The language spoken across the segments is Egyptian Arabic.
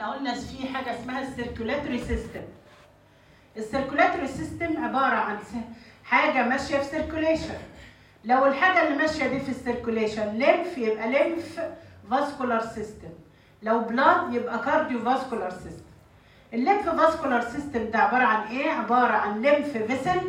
احنا قلنا في حاجه اسمها السيركولاتوري سيستم السيركولاتوري سيستم عباره عن س- حاجه ماشيه في سيركوليشن لو الحاجه اللي ماشيه دي في السيركوليشن ليمف يبقى ليمف فاسكولار سيستم لو بلاد يبقى كارديو فاسكولار سيستم الليمف فاسكولار سيستم ده عباره عن ايه عباره عن ليمف فيسل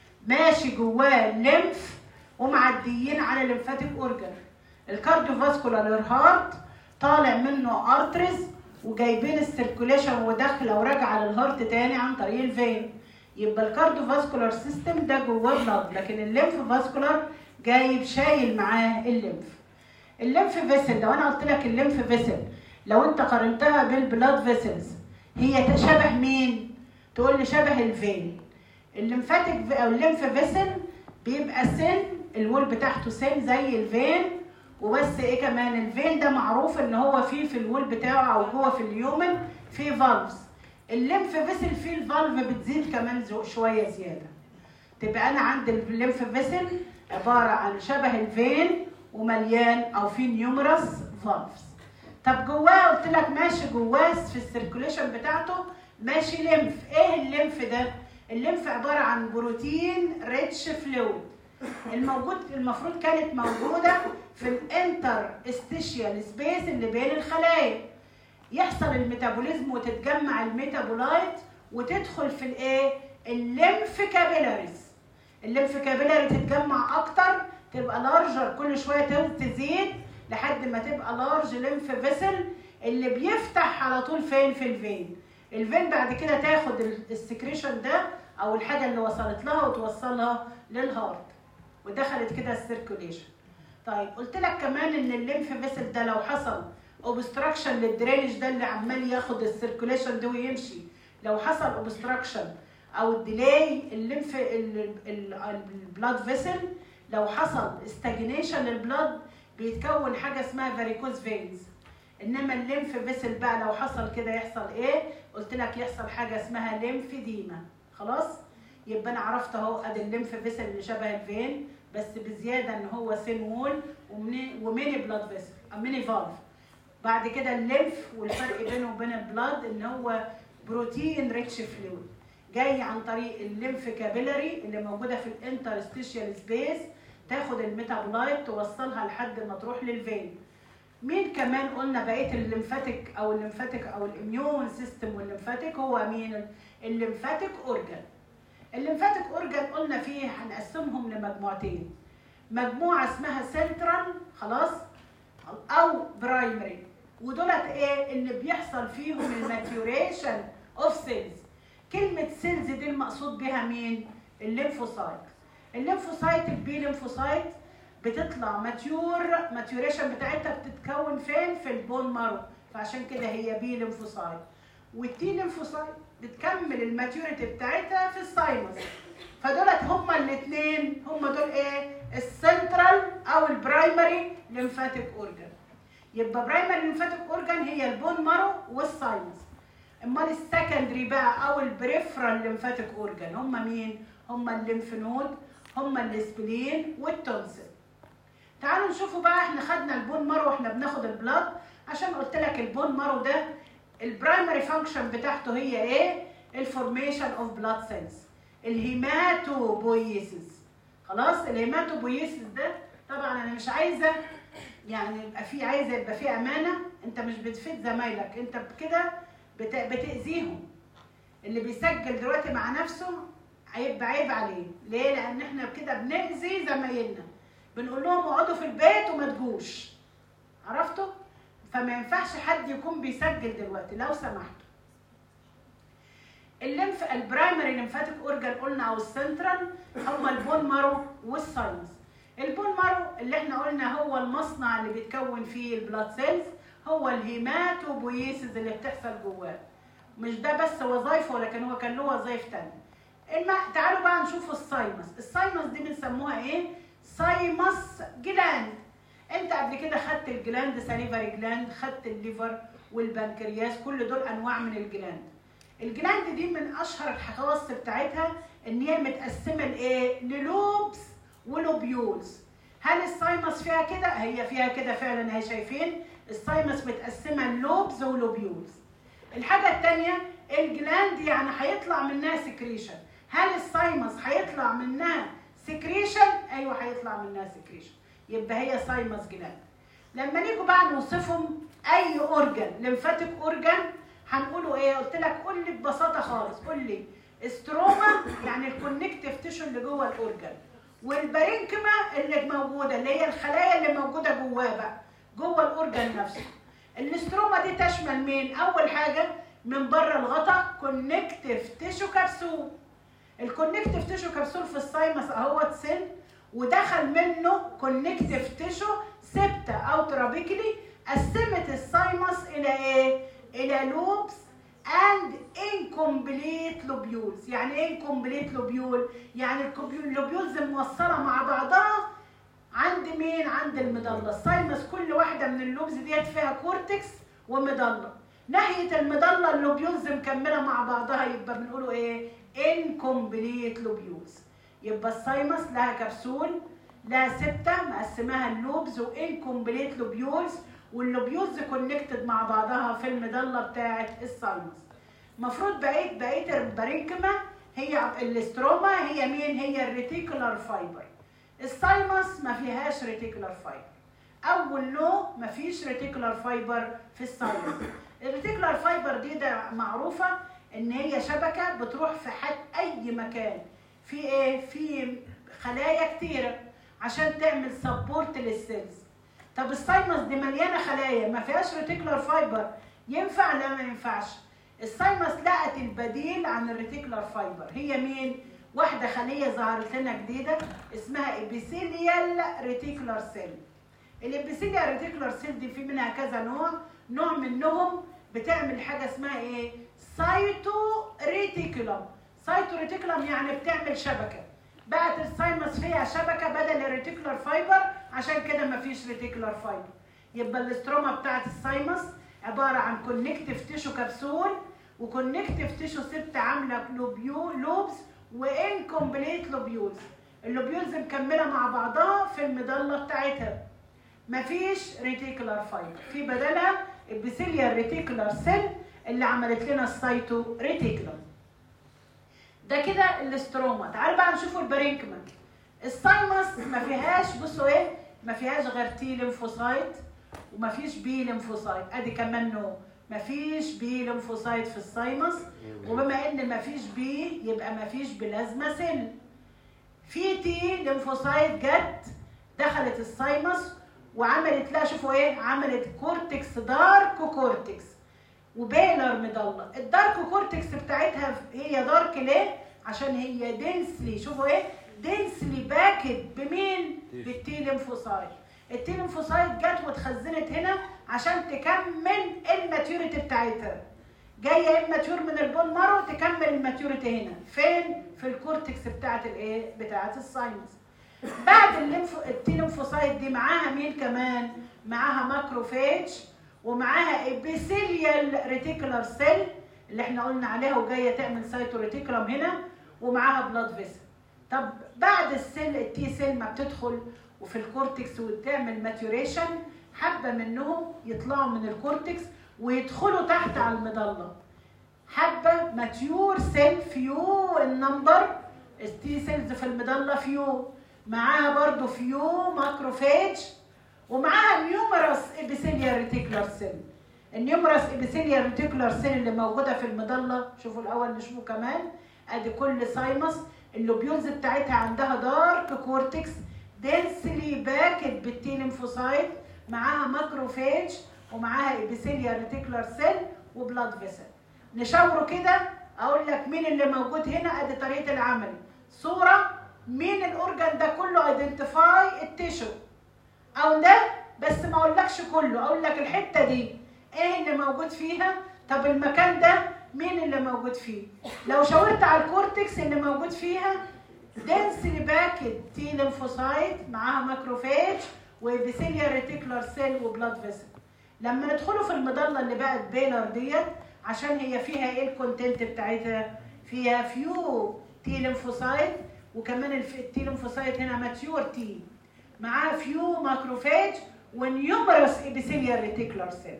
ماشي جواه ليمف ومعديين على ليمفاتيك اورجان الكارديو فاسكولار هارت طالع منه ارترز وجايبين السيركوليشن وداخله وراجعه للهارت تاني عن طريق الفين يبقى الكارديو فاسكولار سيستم ده جواه بلاد لكن الليمف فاسكولار جايب شايل معاه الليمف الليمف فيسل لو انا قلت لك الليمف فيسل لو انت قارنتها بالبلاد فيسلز هي شبه مين تقول لي شبه الفين الليمفاتيك او الليمف فيسل بيبقى سن الوول بتاعته سن زي الفين وبس ايه كمان الفين ده معروف ان هو فيه في الوول بتاعه او جوه في اليومن فيه فالفز الليمف فيسل فيه الفالف بتزيد كمان زو- شويه زياده تبقى انا عندي الليمف فيسل عباره عن شبه الفين ومليان او فيه نيومرس فالفز طب جواه قلت لك ماشي جواه في السيركوليشن بتاعته ماشي ليمف ايه الليمف ده الليمف عباره عن بروتين ريتش فلويد الموجود المفروض كانت موجوده في الانتر استيشيال سبيس اللي بين الخلايا يحصل الميتابوليزم وتتجمع الميتابولايت وتدخل في الايه الليمف كابيلاريز الليمف كابيلاري تتجمع اكتر تبقى لارجر كل شويه تزيد لحد ما تبقى لارج ليمف فيسل اللي بيفتح على طول فين في الفين الفين بعد كده تاخد السكريشن ده او الحاجه اللي وصلت لها وتوصلها للهارت ودخلت كده السيركوليشن طيب قلت لك كمان ان الليمف فيسل ده لو حصل اوبستراكشن للدرينج ده اللي عمال ياخد السيركوليشن ده ويمشي لو حصل اوبستراكشن او ديلاي الليمف البلاد فيسل لو حصل استاجنيشن للبلاد بيتكون حاجه اسمها فاريكوز فينز انما الليمف فيسل بقى لو حصل كده يحصل ايه قلت لك يحصل حاجه اسمها ليمفيديما خلاص يبقى انا عرفت اهو ادي الليمف فيسل اللي شبه الفين بس بزياده ان هو سين وول ومني وميني بلاد فيسل او ميني فالف بعد كده الليمف والفرق بينه وبين البلاد ان هو بروتين ريتش فلويد جاي عن طريق الليمف كابيلاري اللي موجوده في الانترستيشيال سبيس تاخد الميتابولايت توصلها لحد ما تروح للفين مين كمان قلنا بقيه الليمفاتيك او الليمفاتيك او الاميون سيستم والليمفاتيك هو مين الليمفاتيك اورجان الليمفاتيك اورجان قلنا فيه هنقسمهم لمجموعتين مجموعه اسمها سنترال خلاص او برايمري ودولت ايه اللي بيحصل فيهم الماتيوريشن اوف سيلز كلمه سيلز دي المقصود بها مين الليمفوسايت الليمفوسايت البي ليمفوسايت بتطلع ماتيور ماتيوريشن بتاعتها بتتكون فين في البون مارو فعشان كده هي بي ليمفوسايت والتي ليمفوسايت بتكمل الماتيوريتي بتاعتها في الساينس فدولت هما الاثنين هما دول ايه السنترال او البرايمري ليمفاتيك اورجان يبقى برايمري ليمفاتيك اورجان هي البون مارو والساينس امال السكندري بقى او البريفرال ليمفاتيك اورجان هما مين هما الليمف نود هما السبلين والتونسل تعالوا نشوفوا بقى احنا خدنا البون مارو واحنا بناخد البلاد عشان قلت لك البون مارو ده البرايمري فانكشن بتاعته هي ايه الفورميشن اوف بلاد سيلز الهيماتوبويسيس خلاص الهيماتوبويسيس ده طبعا انا مش عايزه يعني يبقى في عايزه يبقى في امانه انت مش بتفيد زمايلك انت كده بت- بتاذيهم اللي بيسجل دلوقتي مع نفسه هيبقى عيب عليه ليه لان احنا كده بنأذي زمايلنا بنقول لهم اقعدوا في البيت وما تجوش عرفتوا فما ينفعش حد يكون بيسجل دلوقتي لو سمحتوا الليمف البرايمري ليمفاتيك اورجان قلنا او السنترال هما البون مارو والساينس البون مارو اللي احنا قلنا هو المصنع اللي بيتكون فيه البلاد سيلز هو الهيماتوبويسيس اللي بتحصل جواه مش ده بس وظايفه ولكن هو كان له وظايف تانية الم... تعالوا بقى نشوف السايمس السايمس دي بنسموها ايه سايمس جلاند انت قبل كده خدت الجلاند ساليفري جلاند خدت الليفر والبنكرياس كل دول انواع من الجلاند الجلاند دي من اشهر الخواص بتاعتها ان هي متقسمه لايه للوبس ولوبيولز هل السايمس فيها كده هي فيها كده فعلا اهي شايفين السايمس متقسمه لوبز ولوبيولز الحاجه الثانيه الجلاند يعني هيطلع منها سكريشن هل السايمس هيطلع منها سكريشن ايوه هيطلع منها سكريشن يبقى هي سايمس جلاند لما نيجوا بقى نوصفهم اي اورجان لمفاتيك اورجان هنقوله ايه قلت لك قول لي ببساطه خالص قول لي استروما يعني الكونكتيف تيشو اللي جوه الاورجان والبارينكما اللي موجوده اللي هي الخلايا اللي موجوده جواه بقى جوه الاورجان نفسه الاستروما دي تشمل مين اول حاجه من بره الغطا كونكتيف تيشو كبسول الكونكتيف تيشو كبسول في السايمس اهوت سن ودخل منه كونكتيف تيشو سبتة او ترابيكلي قسمت السايمس الى ايه الى لوبس and incomplete lobules يعني ايه incomplete lobule يعني اللوبيولز موصله مع بعضها عند مين عند المضله السايمس كل واحده من اللوبز ديت فيها كورتكس ومضله ناحيه المضله اللوبيولز مكمله مع بعضها يبقى بنقوله ايه incomplete lobules يبقى السايمس لها كبسول لها ستة مقسماها اللوبز وانكمبليت لوبيولز واللوبيولز كونكتد مع بعضها في المضله بتاعه السايمس المفروض بقيه بقيه البارينكما هي الاستروما هي مين هي الريتيكولار فايبر السايمس ما فيهاش ريتيكولار فايبر اول نوع ما فيش ريتيكولار فايبر في السايمس الريتيكولار فايبر دي ده معروفه ان هي شبكه بتروح في حد اي مكان في ايه في خلايا كتيره عشان تعمل سبورت للسيلز طب السايمس دي مليانه خلايا ما فيهاش ريتيكولار فايبر ينفع لا ما ينفعش السايمس لقت البديل عن الريتيكولار فايبر هي مين واحده خليه ظهرت لنا جديده اسمها ابيثيليال ريتيكولار سيل الابيثيليال ريتيكولار سيل دي في منها كذا نوع نوع منهم بتعمل حاجه اسمها ايه سايتو ريتيكولم سايتو ريتيكولم يعني بتعمل شبكه بقت السايمس فيها شبكه بدل الريتيكولار فايبر عشان كده مفيش ريتيكولار فايبر يبقى الاستروما بتاعت السايمس عباره عن كونكتيف تيشو كبسول وكونكتيف تيشو ست عامله لوبيو لوبز وانكمبليت لوبيولز اللوبيولز مكمله مع بعضها في المضله بتاعتها مفيش ريتيكولار فايبر في بدلها البيسيليا ريتيكولار سيل اللي عملت لنا السايتو ريتيكولم ده كده الاستروما تعالوا بقى نشوفوا البارينكما السايمس ما فيهاش بصوا ايه ما فيهاش غير تي ليمفوسايت وما فيش بي ليمفوسايت ادي كمان نوع ما فيش بي ليمفوسايت في السايمس وبما ان ما فيش بي يبقى ما فيش بلازما سيل في تي ليمفوسايت جت دخلت السايمس وعملت لا شوفوا ايه عملت كورتكس دارك كورتكس وبيلر مضله الدارك كورتكس بتاعتها هي دارك ليه عشان هي دنسلي شوفوا ايه دنسلي باكت بمين بالتي ليمفوسايت التي ليمفوسايت جت واتخزنت هنا عشان تكمل الماتيوريتي بتاعتها جايه اماتيور من البون مارو تكمل الماتيوريتي هنا فين في الكورتكس بتاعت الايه بتاعت الساينس بعد الليمفو التي ليمفوسايت دي معاها مين كمان معاها ماكروفيج ومعاها ابيثيليال ريتيكولار سيل اللي احنا قلنا عليها وجايه تعمل سايتو ريتيكولم هنا ومعاها بلاد فيسل طب بعد السيل التي سيل ما بتدخل وفي الكورتكس وتعمل ماتيوريشن حبه منهم يطلعوا من الكورتكس ويدخلوا تحت على المضله حبه ماتيور سيل فيو النمبر التي سيلز في المضله فيو معاها برضو فيو ماكروفيج ومعاها نيومرس ابيثيليال ريتيكولار سيل النيومرس ابيثيليال ريتيكولار سيل اللي موجوده في المضله شوفوا الاول نشوفه كمان ادي كل سايمس اللوبيولز بتاعتها عندها دارك كورتكس دنسلي باكت بالتي ليمفوسايت معاها ماكروفيج ومعاها ابيثيليال ريتيكولار سيل وبلاد فيسل نشاوره كده اقول لك مين اللي موجود هنا ادي طريقه العمل صوره مين الاورجان ده كله ايدنتيفاي التيشو او ده بس ما اقولكش كله اقول لك الحته دي ايه اللي موجود فيها طب المكان ده مين اللي موجود فيه لو شاورت على الكورتكس اللي موجود فيها دنسلي باكد تي ليمفوسايت معاها ماكروفيج وابيثيليال ريتيكولار سيل وبلاد فيسل لما ندخلوا في المضله اللي بقت بيلر ديت عشان هي فيها ايه الكونتنت بتاعتها فيها فيو تي ليمفوسايت وكمان التي ليمفوسايت هنا ماتيور تي معاها فيو ماكروفاج ونيومرس ابيثيليال ريتيكولار سيل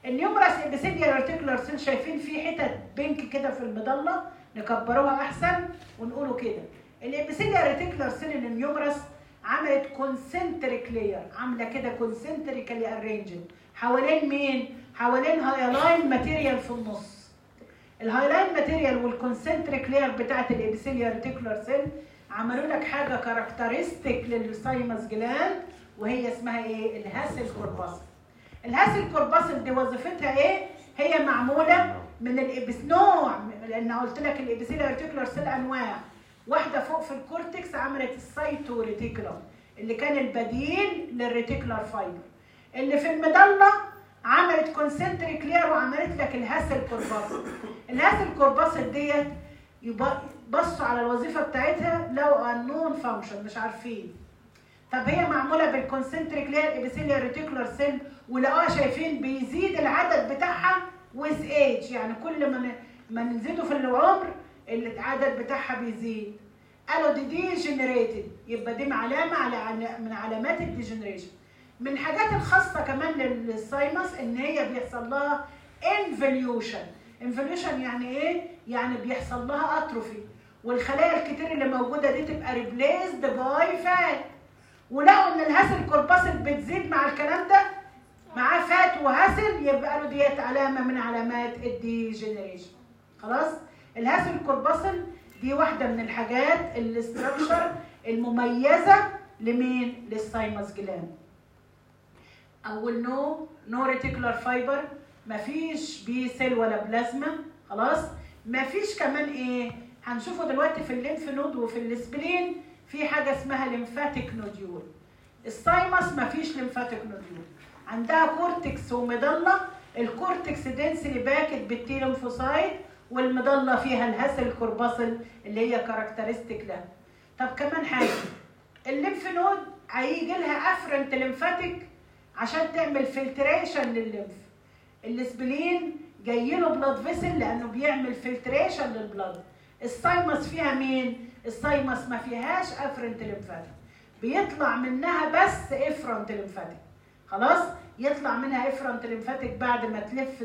النيومرس ابيثيليال ريتيكولار سيل شايفين في حتت بينك كده في المضله نكبروها احسن ونقوله كده الابيثيليال ريتيكولار سيل النيومرس عملت كونسنتريك لير عامله كده كونسنتريكالي ارينجد حوالين مين؟ حوالين هايلاين ماتيريال في النص الهايلاين ماتيريال والكونسنتريك لير بتاعت الابيثيليال ريتيكولار سيل عملوا لك حاجه كاركترستيك للسايمس جلاند وهي اسمها ايه؟ الهاسل كورباسل الهاسل كورباسل دي وظيفتها ايه؟ هي معموله من الابس نوع لان قلت لك الابيثيليال ريتيكولار سيل انواع واحده فوق في الكورتكس عملت السايتو ريتيكولار اللي كان البديل للريتيكولار فايبر اللي في المضله عملت كونسنتريك لير وعملت لك الهاسل كورباسل الهاسل كورباسل ديت بصوا على الوظيفه بتاعتها لو انون فانكشن مش عارفين طب هي معموله بالكونسنتريك لير ابيثيليال ريتيكولار سيل ولقوها شايفين بيزيد العدد بتاعها ويز ايج يعني كل ما ما نزيدوا في العمر العدد بتاعها بيزيد قالوا دي ديجنريتد يبقى دي علامه على من علامات الديجنريشن من الحاجات الخاصه كمان للسايمس ان هي بيحصل لها انفليوشن انفليوشن يعني ايه يعني بيحصل لها اتروفي والخلايا الكتير اللي موجوده دي تبقى ريبليسد باي فات ولقوا ان الهاسل كورباسل بتزيد مع الكلام ده معاه فات وهاسل يبقى قالوا ديت علامه من علامات الديجنريشن خلاص الهاسل كورباسل دي واحده من الحاجات الاستراكشر المميزه لمين للسايمس جلاند اول نو نو ريتيكولار فايبر مفيش بي سيل ولا بلازما خلاص مفيش كمان ايه هنشوفه دلوقتي في الليمف نود وفي السبلين في حاجه اسمها ليمفاتيك نوديول السايمس مفيش ليمفاتيك نوديول عندها كورتكس ومضله الكورتكس دنسلي باكت بالتيلومفوسايت والمضله فيها الهسل كورباسل اللي هي كاركترستيك لها طب كمان حاجه الليمف نود هيجي لها افرنت ليمفاتيك عشان تعمل فلتريشن للليمف السبلين جاي له بلاد فيسل لانه بيعمل فلتريشن للبلاد السايمس فيها مين السايمس ما فيهاش افرنت ليمفاتيك بيطلع منها بس افرنت ليمفاتيك خلاص يطلع منها افرنت ليمفاتيك بعد ما تلف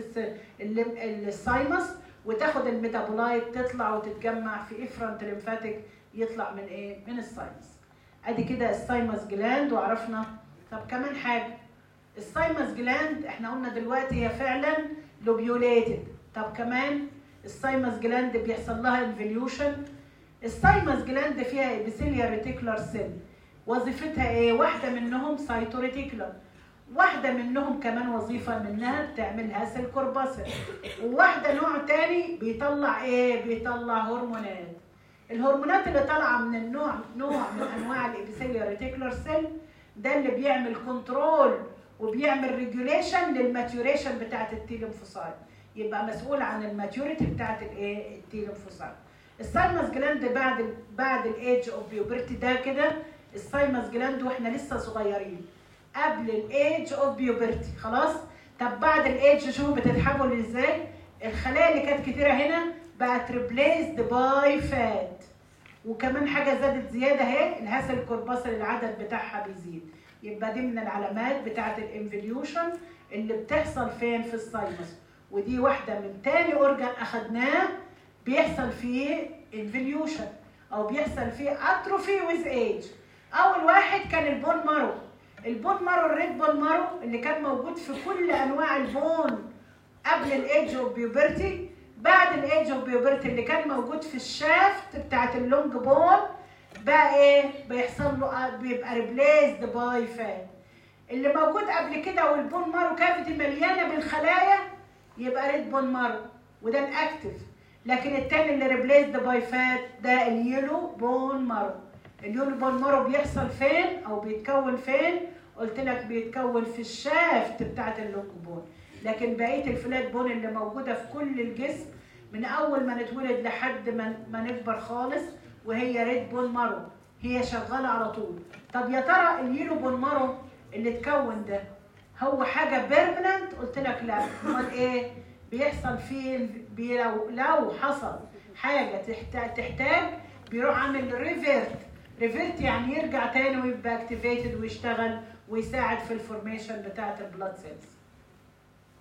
السايمس وتاخد الميتابولايت تطلع وتتجمع في افرنت ليمفاتيك يطلع من ايه من السايمس ادي كده السايمس جلاند وعرفنا طب كمان حاجه السايمس جلاند احنا قلنا دلوقتي هي فعلا لوبيوليتد طب كمان السايمس جلاند بيحصل لها انفليوشن السايمس جلاند فيها ابيثيليال ريتيكولار سيل وظيفتها ايه واحده منهم سايتوريتيكولار واحدة منهم كمان وظيفة منها بتعمل هاسل كورباسل وواحدة نوع تاني بيطلع ايه بيطلع هرمونات الهرمونات اللي طالعة من النوع نوع من انواع الابيثيليال ريتيكولار سيل ده اللي بيعمل كنترول وبيعمل ريجوليشن للماتيوريشن بتاعت التيلومفوسايت يبقى مسؤول عن الماتيوريتي بتاعت الايه التيلومفوسايت السايمس جلاند بعد ال بعد الايدج اوف بيوبرتي ده كده السايمس جلاند واحنا لسه صغيرين قبل الايدج اوف بيوبرتي خلاص طب بعد الايدج شوفوا بتتحول ازاي الخلايا اللي كانت كتيره هنا بقت ريبليسد باي فات وكمان حاجه زادت زياده اهي الهاسل كورباسل العدد بتاعها بيزيد يبقى دي من العلامات بتاعه الانفليوشن اللي بتحصل فين في السايمس ودي واحده من تاني اورجان اخدناه بيحصل فيه انفليوشن او بيحصل فيه اتروفي ويز ايج اول واحد كان البون مارو البون مارو الريد بون مارو اللي كان موجود في كل انواع البون قبل الايدج اوف بيوبرتي بعد الايدج اوف بيوبرتي اللي كان موجود في الشافت بتاعت اللونج بون بقى ايه بيحصل له بيبقى ريبليسد باي فات اللي موجود قبل كده والبون مارو كافيتي مليانه بالخلايا يبقى ريد بون مارو وده الاكتف لكن التاني اللي ريبليسد باي فات ده اليلو بون مارو اليلو بون مارو بيحصل فين او بيتكون فين قلت لك بيتكون في الشافت بتاعت اللونج بون لكن بقيه الفلات بون اللي موجوده في كل الجسم من اول ما نتولد لحد ما, ما نكبر خالص وهي ريد بون مارو هي شغاله على طول طب يا ترى اليلو بون مارو اللي اتكون ده هو حاجه بيرمننت قلت لك لا امال ايه بيحصل فيه بي لو, لو حصل حاجه تحتاج, تحتاج بيروح عامل ريفيرت ريفيرت يعني يرجع تاني ويبقى اكتيفيتد ويشتغل ويساعد في الفورميشن بتاعت البلاد سيلز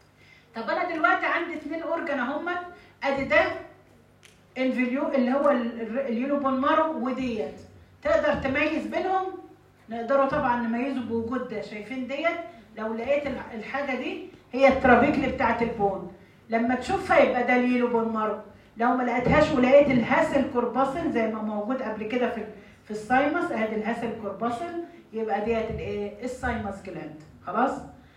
طب انا دلوقتي عندي اتنين اورجان اهمت ادي ده انفيليو اللي هو ال- ال- اليونوبون مارو وديت تقدر تميز بينهم نقدروا طبعا نميزه بوجود ده شايفين ديت لو لقيت الح- الحاجه دي هي الترابيكلي بتاعت البون لما تشوفها يبقى ده اليونوبون مارو لو ما لقيتهاش ولقيت الهاسل كورباسل زي ما موجود قبل كده في في السايمس ادي الهاسل كورباسل يبقى ديت الايه السايمس جلاند خلاص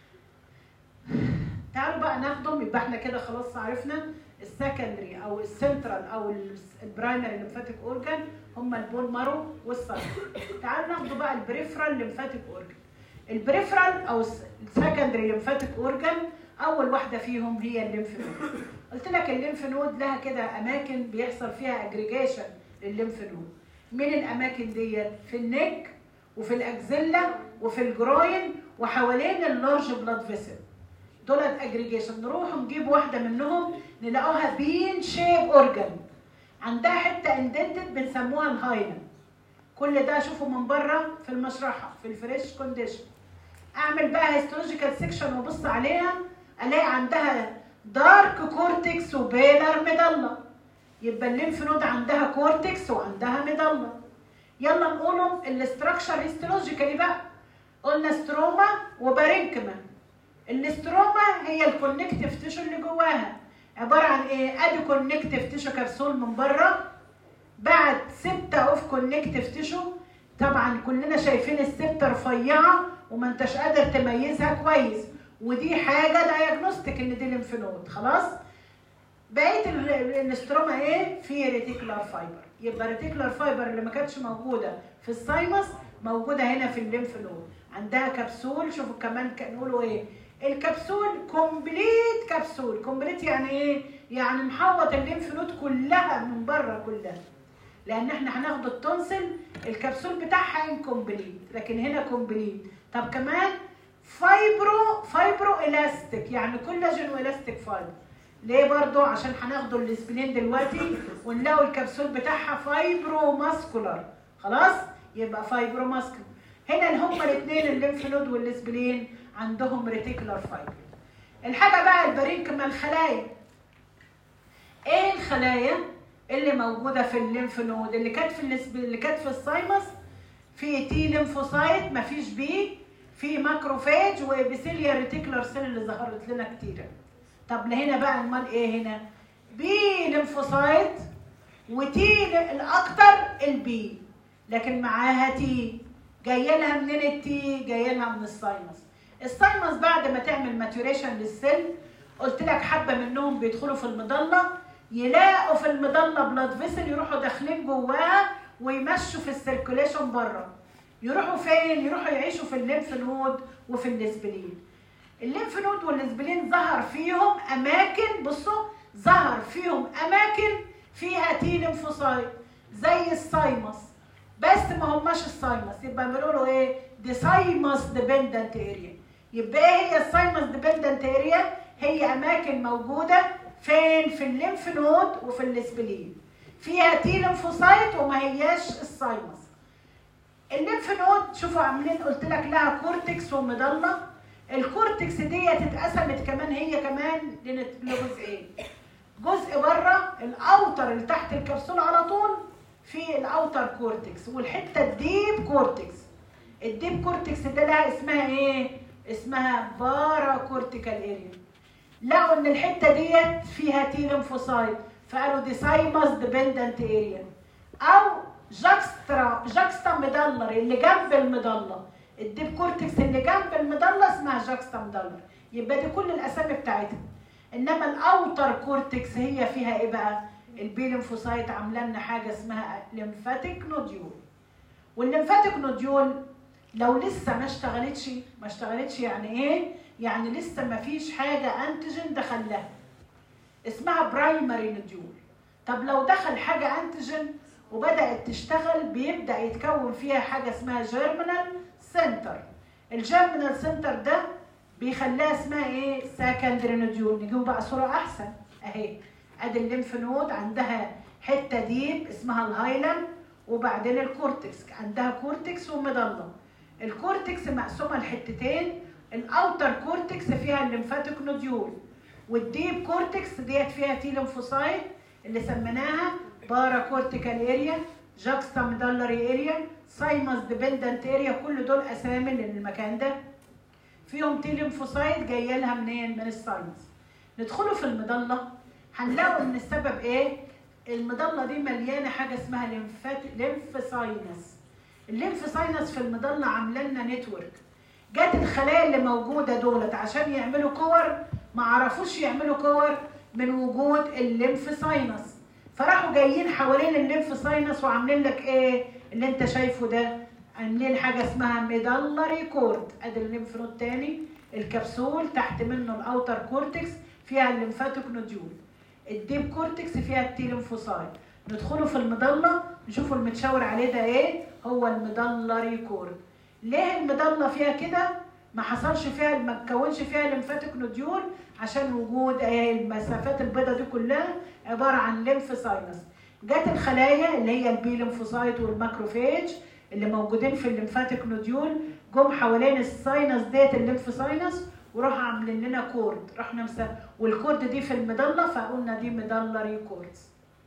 تعالوا بقى ناخدهم يبقى احنا كده خلاص عرفنا السكندري او السنترال او البرايمري ليمفاتيك اورجان هم البون مارو والسايمس تعالوا ناخدوا بقى البريفرال ليمفاتيك اورجان البريفرال او السكندري ليمفاتيك اورجان اول واحده فيهم هي الليمف نود قلت لك الليمف نود لها كده اماكن بيحصل فيها اجريجيشن للليمف نود من الاماكن ديت في النك وفي الاكزيلا وفي الجروين وحوالين اللارج بلاد فيسل دولت اجريجيشن نروح نجيب واحده منهم نلاقوها بين شيب اورجان عندها حته اندنتد بنسموها الهايلا كل ده اشوفه من بره في المشرحه في الفريش كونديشن اعمل بقى هيستولوجيكال سيكشن وابص عليها الاقي عندها دارك كورتكس وبيلر ميدالا يبقى الليمف نود عندها كورتكس وعندها ميدالا يلا نقولهم الاستراكشر هيستولوجيكالي بقى قلنا ستروما وبارينكما الاستروما هي الكونكتيف تيشو اللي جواها عباره عن ايه ادي كونكتيف تيشو كبسول من بره بعد سبتة اوف كونكتيف تيشو طبعا كلنا شايفين السبتة رفيعة وما انتش قادر تميزها كويس ودي حاجة دايجنوستيك ان دي ليمف نود خلاص بقية ال- الاستروما ايه في ريتيكولار فايبر يبقى ريتيكولار فايبر اللي ما كانتش موجودة في السايمس موجودة هنا في الليمف نود عندها كبسول شوفوا كمان ك- نقولوا ايه الكبسول كومبليت كبسول كومبليت يعني ايه يعني محوط الليمف نود كلها من بره كلها لان احنا هناخد التونسل الكبسول بتاعها انكمبليت لكن هنا كومبليت طب كمان فايبرو فايبرو الاستيك يعني كولاجين والاستيك فايبر ليه برضو عشان هناخدوا الاسبلين دلوقتي ونلاقوا الكبسول بتاعها فايبرو ماسكولار خلاص يبقى فايبرو ماسكولار هنا اللي هما الاثنين الليمف نود والاسبلين عندهم ريتيكولار فايبر الحاجه بقى البارينكما الخلايا ايه الخلايا اللي موجوده في الليمف نود اللي كانت في الاسب- اللي كانت في السايمس في تي ليمفوسايت مفيش بي في ماكروفاج وابيثيليا ريتيكولار سيل اللي ظهرت لنا كتير طب لهنا بقى امال ايه هنا بي ليمفوسايت وتي ل- الاكتر البي لكن معاها تي جايه لها منين التي جايه لها من السايمس السايمس بعد ما تعمل ماتوريشن للسيل قلت لك حبه منهم بيدخلوا في المضله يلاقوا في المضله بلاد فيسل يروحوا داخلين جواها ويمشوا في السيركوليشن بره يروحوا فين يروحوا يعيشوا في الليمف نود وفي الاسبلين الليمف نود والاسبلين ظهر فيهم اماكن بصوا ظهر فيهم اماكن فيها تي ليمفوسايت زي السايمس بس ما هماش السايمس يبقى بنقولوا ايه دي سايمس ديبندنت اريا يبقى ايه هي السايمس ديبندنت اريا هي اماكن موجوده فين في الليمف نود وفي الاسبلين فيها تي ليمفوسايت وما هياش السايمس الليمف نود شوفوا عاملين قلت لك لها كورتكس ومضله الكورتكس دي اتقسمت كمان هي كمان لنت- لجزئين جزء بره الاوتر اللي تحت الكبسول على طول في الاوتر كورتكس والحته الديب كورتكس الديب كورتكس ده لها اسمها ايه اسمها بارا كورتيكال اريا لقوا ان الحته ديت فيها تي ليمفوسايت فقالوا دي سايمس ديبندنت اريا او جاكسترا جاكستا ميدلر اللي جنب المضله الديب كورتكس اللي جنب المضله اسمها جاكستا ميدلر يبقى دي كل الاسامي بتاعتها انما الاوتر كورتكس هي فيها ايه بقى البي ليمفوسايت عامله لنا حاجه اسمها ليمفاتيك نوديول والليمفاتيك نوديول لو لسه ما اشتغلتش ما اشتغلتش يعني ايه يعني لسه ما فيش حاجه انتيجين دخل لها اسمها برايمري نوديول طب لو دخل حاجه انتيجين وبدات تشتغل بيبدا يتكون فيها حاجه اسمها جيرمينال سنتر الجيرمينال سنتر ده بيخليها اسمها ايه سكندري نوديول نجيبه بقى صوره احسن اهي ادي الليمف نود عندها حته ديب اسمها الهايلم وبعدين الكورتكس عندها كورتكس ومضله الكورتكس مقسومه لحتتين الاوتر كورتكس فيها الليمفاتيك نوديول والديب كورتكس ديت فيها تي ليمفوسايت اللي سميناها بارا كورتيكال اريا جاكستا ميدالري اريا سايمس ديبندنت اريا كل دول اسامي للمكان ده فيهم تي ليمفوسايت جايه لها منين من الساينس ندخلوا في المضله هنلاقوا ان السبب ايه المضله دي مليانه حاجه اسمها ليمفات ليمف ساينس الليمف ساينس في المضله عامله لنا نتورك جت الخلايا اللي موجوده دولت عشان يعملوا كور ما عرفوش يعملوا كور من وجود الليمف ساينس فراحوا جايين حوالين الليمف ساينس وعاملين لك ايه اللي انت شايفه ده عاملين حاجه اسمها ميدالري كورد ادي الليمف نود تاني الكبسول تحت منه الاوتر كورتكس فيها الليمفاتيك نوديول الديب كورتكس فيها التي ليمفوسايت ندخلوا في المضله نشوفوا المتشاور عليه ده ايه هو الميدالري كورد ليه المضله فيها كده ما حصلش فيها ما اتكونش فيها ليمفاتيك نوديول عشان وجود ايه المسافات البيضاء دي كلها عباره عن ليمف ساينس جت الخلايا اللي هي البي ليمفوسايت والماكروفيج اللي موجودين في الليمفاتيك نوديول جم حوالين الساينس ديت الليمف ساينس وراحوا عاملين لنا كورد رحنا مسا والكورد دي في المضله فقلنا دي ميدالري كوردز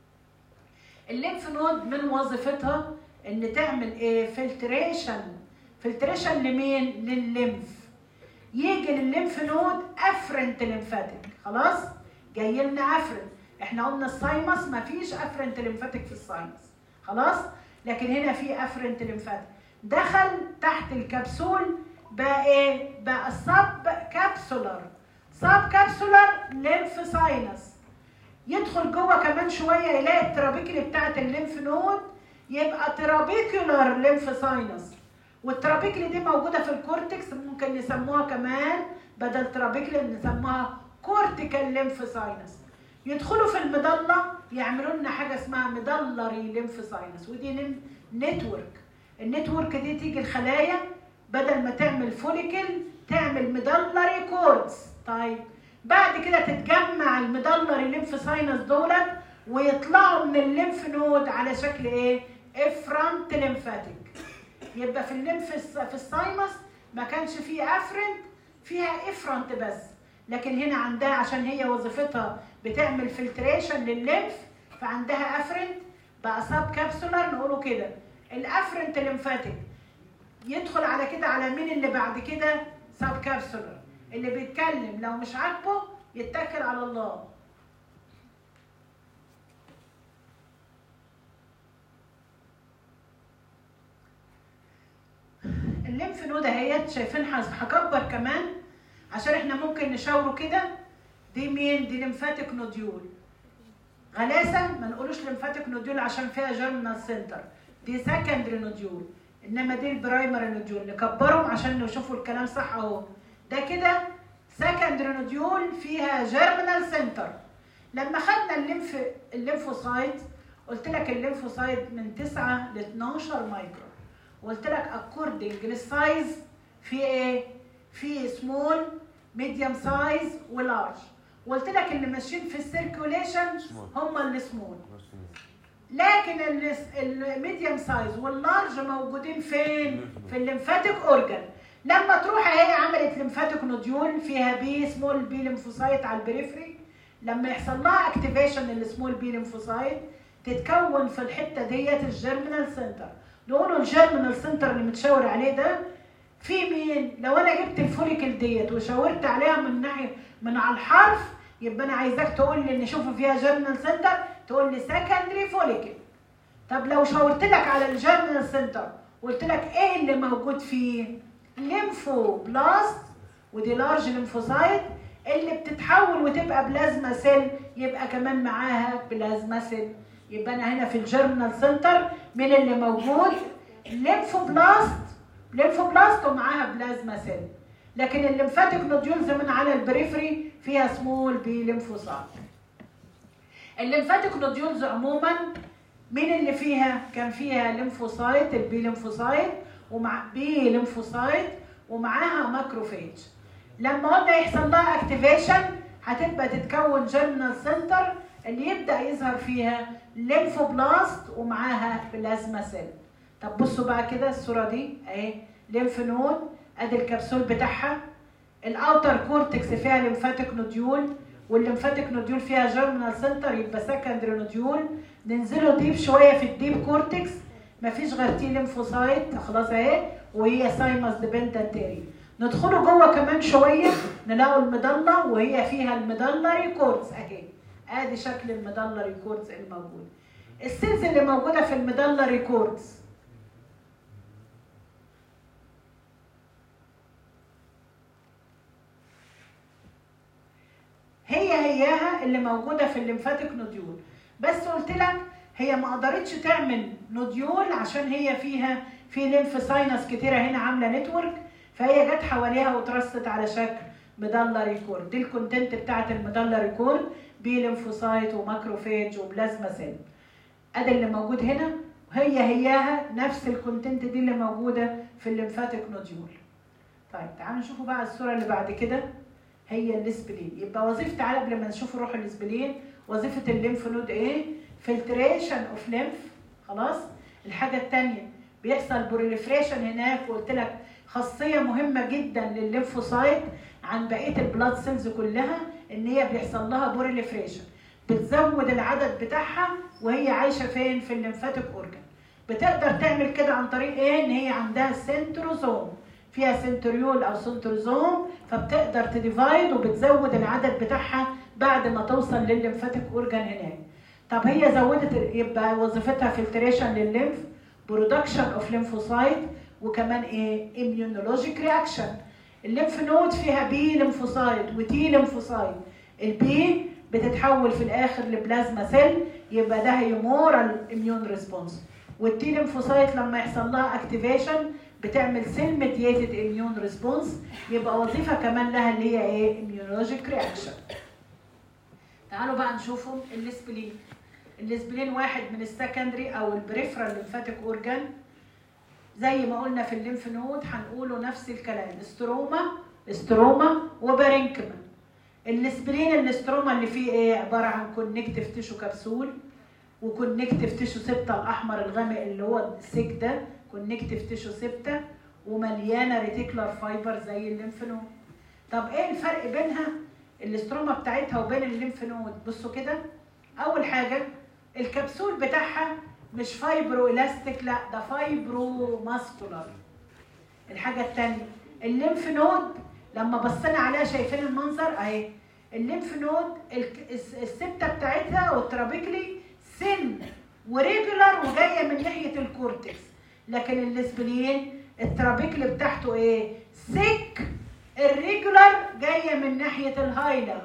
الليمف نود من وظيفتها ان تعمل ايه فلتريشن فلتريشن لمين للليمف يجي للليمف نود افرنت ليمفاتيك خلاص جاي لنا افرنت احنا قلنا السايمس ما فيش افرنت ليمفاتيك في السايمس خلاص لكن هنا في افرنت ليمفاتيك دخل تحت الكبسول بقى ايه بقى سب كابسولر سب كابسولر ليمف ساينس يدخل جوه كمان شويه يلاقي الترابيكلي بتاعت الليمف نود يبقى ترابيكولار ليمف ساينس والترابيكلي دي موجوده في الكورتكس ممكن نسموها كمان بدل ترابيكلي نسموها كورتيكال ليمف ساينس يدخلوا في المضله يعملوا لنا حاجه اسمها مدلري ليمف ساينس ودي نتورك النتورك دي تيجي الخلايا بدل ما تعمل فوليكل تعمل مدلري كوردز طيب بعد كده تتجمع المدلري ليمف ساينس دولت ويطلعوا من الليمف نود على شكل ايه افرنت ليمفاتيك يبقى في الليمف في السايمس ما كانش فيه افرنت فيها افرنت بس لكن هنا عندها عشان هي وظيفتها بتعمل فلتريشن للليمف فعندها افرنت بقى سب كابسولار نقوله كده الافرنت ليمفاتيك يدخل على كده على مين اللي بعد كده سب كابسولار اللي بيتكلم لو مش عاجبه يتكل على الله الليمف نود اهيت شايفين هكبر كمان عشان احنا ممكن نشاوره كده دي مين دي ليمفاتيك نوديول غلاسه ما نقولوش ليمفاتيك نوديول عشان فيها جيرمينال سنتر دي سكندري نوديول انما دي البرايمري نوديول نكبرهم عشان نشوفوا الكلام صح اهو ده كده سكندري نوديول فيها جيرمينال سنتر لما خدنا الليمف الليمفوسايت قلت لك الليمفوسايت من 9 ل 12 مايكرون وقلت لك اكوردنج للسايز في ايه في سمول ميديوم سايز ولارج وقلت لك اللي ماشيين في السيركوليشن هم اللي سمول لكن الميديوم سايز واللارج موجودين فين في الليمفاتيك اورجان لما تروح هي عملت ليمفاتيك نوديول فيها بي سمول بي ليمفوسايت على البريفري لما يحصل لها اكتيفيشن للسمول بي ليمفوسايت تتكون في الحته ديت الجيرمينال سنتر نقولوا الجيرمينال سنتر اللي متشاور عليه ده في مين لو انا جبت الفوليكل ديت وشاورت عليها من ناحيه من على الحرف يبقى انا عايزاك تقول لي ان شوفوا فيها جيرمينال سنتر تقول لي سكندري فوليكل طب لو شاورت لك على الجيرمينال سنتر وقلت لك ايه اللي موجود فيه ليمفو بلاست ودي لارج ليمفوسايت اللي بتتحول وتبقى بلازما سيل يبقى كمان معاها بلازما سيل يبقى انا هنا في الجيرمينال سنتر من اللي موجود ليمفو بلاست ليمفو بلاست ومعاها بلازما سيل لكن الليمفاتيك نوديولز من على البريفري فيها سمول بي ليمفوسايت الليمفاتيك نوديولز عموما مين اللي فيها كان فيها ليمفوسايت البي ليمفوسايت ومع بي ليمفوسايت ومعاها ماكروفيج لما قلنا يحصل لها اكتيفيشن هتبقى تتكون جيرمينال سنتر اللي يبدا يظهر فيها ليمفوبلاست ومعاها بلازما سيل طب بصوا بقى كده الصوره دي اهي ليمف نود ادي الكبسول بتاعها الاوتر كورتكس فيها ليمفاتيك نوديول والليمفاتيك نوديول فيها جيرمينال سنتر يبقى سكندري نوديول ننزله ديب شويه في الديب كورتكس مفيش غير تي ليمفوسايت خلاص اهي وهي سايمس ديبندنت اريا ندخله جوه كمان شويه نلاقوا المضله وهي فيها المضله كورتس اهي ادي شكل المضله كورتس الموجود السيلز اللي موجوده في المضله كورتس هي هياها اللي موجوده في الليمفاتيك نوديول بس قلت لك هي ما قدرتش تعمل نوديول عشان هي فيها في ليمف ساينس كتيره هنا عامله نتورك فهي جت حواليها وترصت على شكل مضله ريكورد دي الكونتنت بتاعت المضله ريكورد بي ليمفوسايت وماكروفيج وبلازما سيل ادي اللي موجود هنا هي هياها نفس الكونتنت دي اللي موجوده في الليمفاتيك نوديول طيب تعالوا نشوفوا بقى الصوره اللي بعد كده هي الاسبلين يبقى وظيفه تعالى قبل ما نشوف روح الاسبلين وظيفه الليمف نود ايه فلتريشن اوف ليمف خلاص الحاجه الثانيه بيحصل بروليفريشن هناك وقلت لك خاصيه مهمه جدا للليمفوسايت عن بقيه البلاد سيلز كلها ان هي بيحصل لها بروليفريشن بتزود العدد بتاعها وهي عايشه فين في الليمفاتيك اورجان بتقدر تعمل كده عن طريق ايه ان هي عندها سنتروزوم فيها سنتريول او سنتروزوم فبتقدر تديفايد وبتزود العدد بتاعها بعد ما توصل للليمفاتيك اورجان هناك طب هي زودت يبقى وظيفتها فلتريشن للليمف برودكشن اوف ليمفوسايت وكمان ايه اميونولوجيك رياكشن الليمف نود فيها بي ليمفوسايت وتي ليمفوسايت البي بتتحول في الاخر لبلازما سيل يبقى ده هيمورال اميون ريسبونس والتي ليمفوسايت لما يحصل لها اكتيفيشن بتعمل سيل ميدييتد اميون ريسبونس يبقى وظيفه كمان لها اللي هي ايه اميونولوجيك رياكشن تعالوا بقى نشوفهم الاسبلين الاسبلين واحد من السكندري او البريفرال ليمفاتيك اورجان زي ما قلنا في الليمف نود هنقوله نفس الكلام استروما استروما وبارينكما الاسبرين الاستروما اللي فيه ايه عباره عن كونكتيف تيشو كبسول وكونكتيف تيشو سبتة الاحمر الغامق اللي هو السيك ده كونكتيف تيشو سبتة ومليانه ريتيكولار فايبر زي الليمف نود طب ايه الفرق بينها الاستروما بتاعتها وبين الليمف نود بصوا كده اول حاجه الكبسول بتاعها مش فايبرو الاستيك لا ده فايبرو ماسكولار الحاجه الثانيه الليمف نود لما بصينا عليها شايفين المنظر اهي الليمف نود السبته بتاعتها والترابيكلي سن وريجولار وجايه من ناحيه الكورتكس لكن الاسبلين الترابيكلي بتاعته ايه سيك الريجولار جايه من ناحيه الهايلر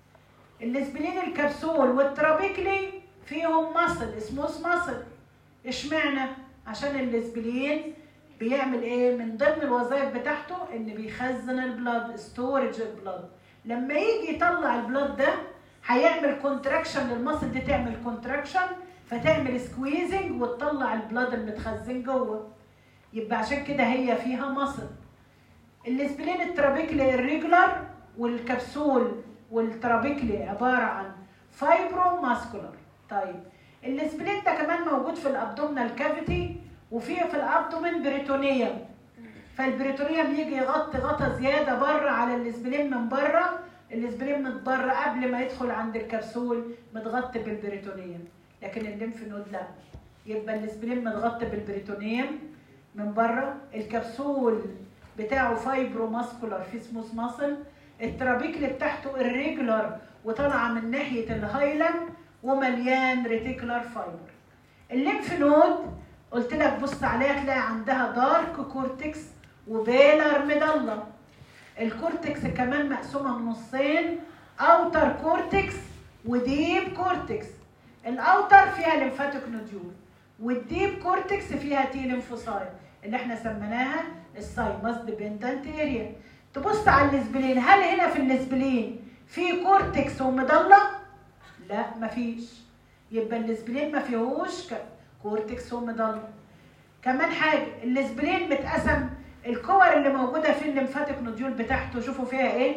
الاسبلين الكبسول والترابيكلي فيهم مصل سموث مصل اشمعنى عشان الاسبلين بيعمل ايه من ضمن الوظائف بتاعته ان بيخزن البلاد ستورج البلاد لما يجي يطلع البلاد ده هيعمل كونتراكشن للمصل دي تعمل كونتراكشن فتعمل سكويزنج وتطلع البلاد المتخزن جوه يبقى عشان كده هي فيها مصل الاسبلين الترابيكلي الريجولار والكبسول والترابيكلي عباره عن فايبرو ماسكولار طيب الاسبلين ده كمان موجود في الابدومينال كافيتي وفيه في الابدومين بريتونيوم فالبريتونيوم يجي يغطي غطا زياده بره على الاسبلين من بره الاسبلين من بره قبل ما يدخل عند الكبسول متغطي بالبريتونيوم لكن الليمف نود لا يبقى الاسبلين متغطي بالبريتونيوم من بره الكبسول بتاعه فايبرو ماسكولار في سموث ماسل الترابيكل بتاعته الريجولار وطالعه من ناحيه الهايلم ومليان ريتيكولار فايبر الليمف نود قلت لك بص عليها تلاقي عندها دارك كورتكس وبيلر مضله الكورتكس كمان مقسومه نصين اوتر كورتكس وديب كورتكس الاوتر فيها ليمفاتيك نوديول والديب كورتكس فيها تي ليمفوسايت اللي احنا سميناها السايمس ديبندنت اريا تبص على الاسبلين هل هنا في الاسبلين في كورتكس ومضله لا مفيش يبقى الاسبلين ما فيهوش كورتكس ومضله كمان حاجه الاسبلين متقسم الكور اللي موجوده في الليمفاتيك نوديول بتاعته شوفوا فيها ايه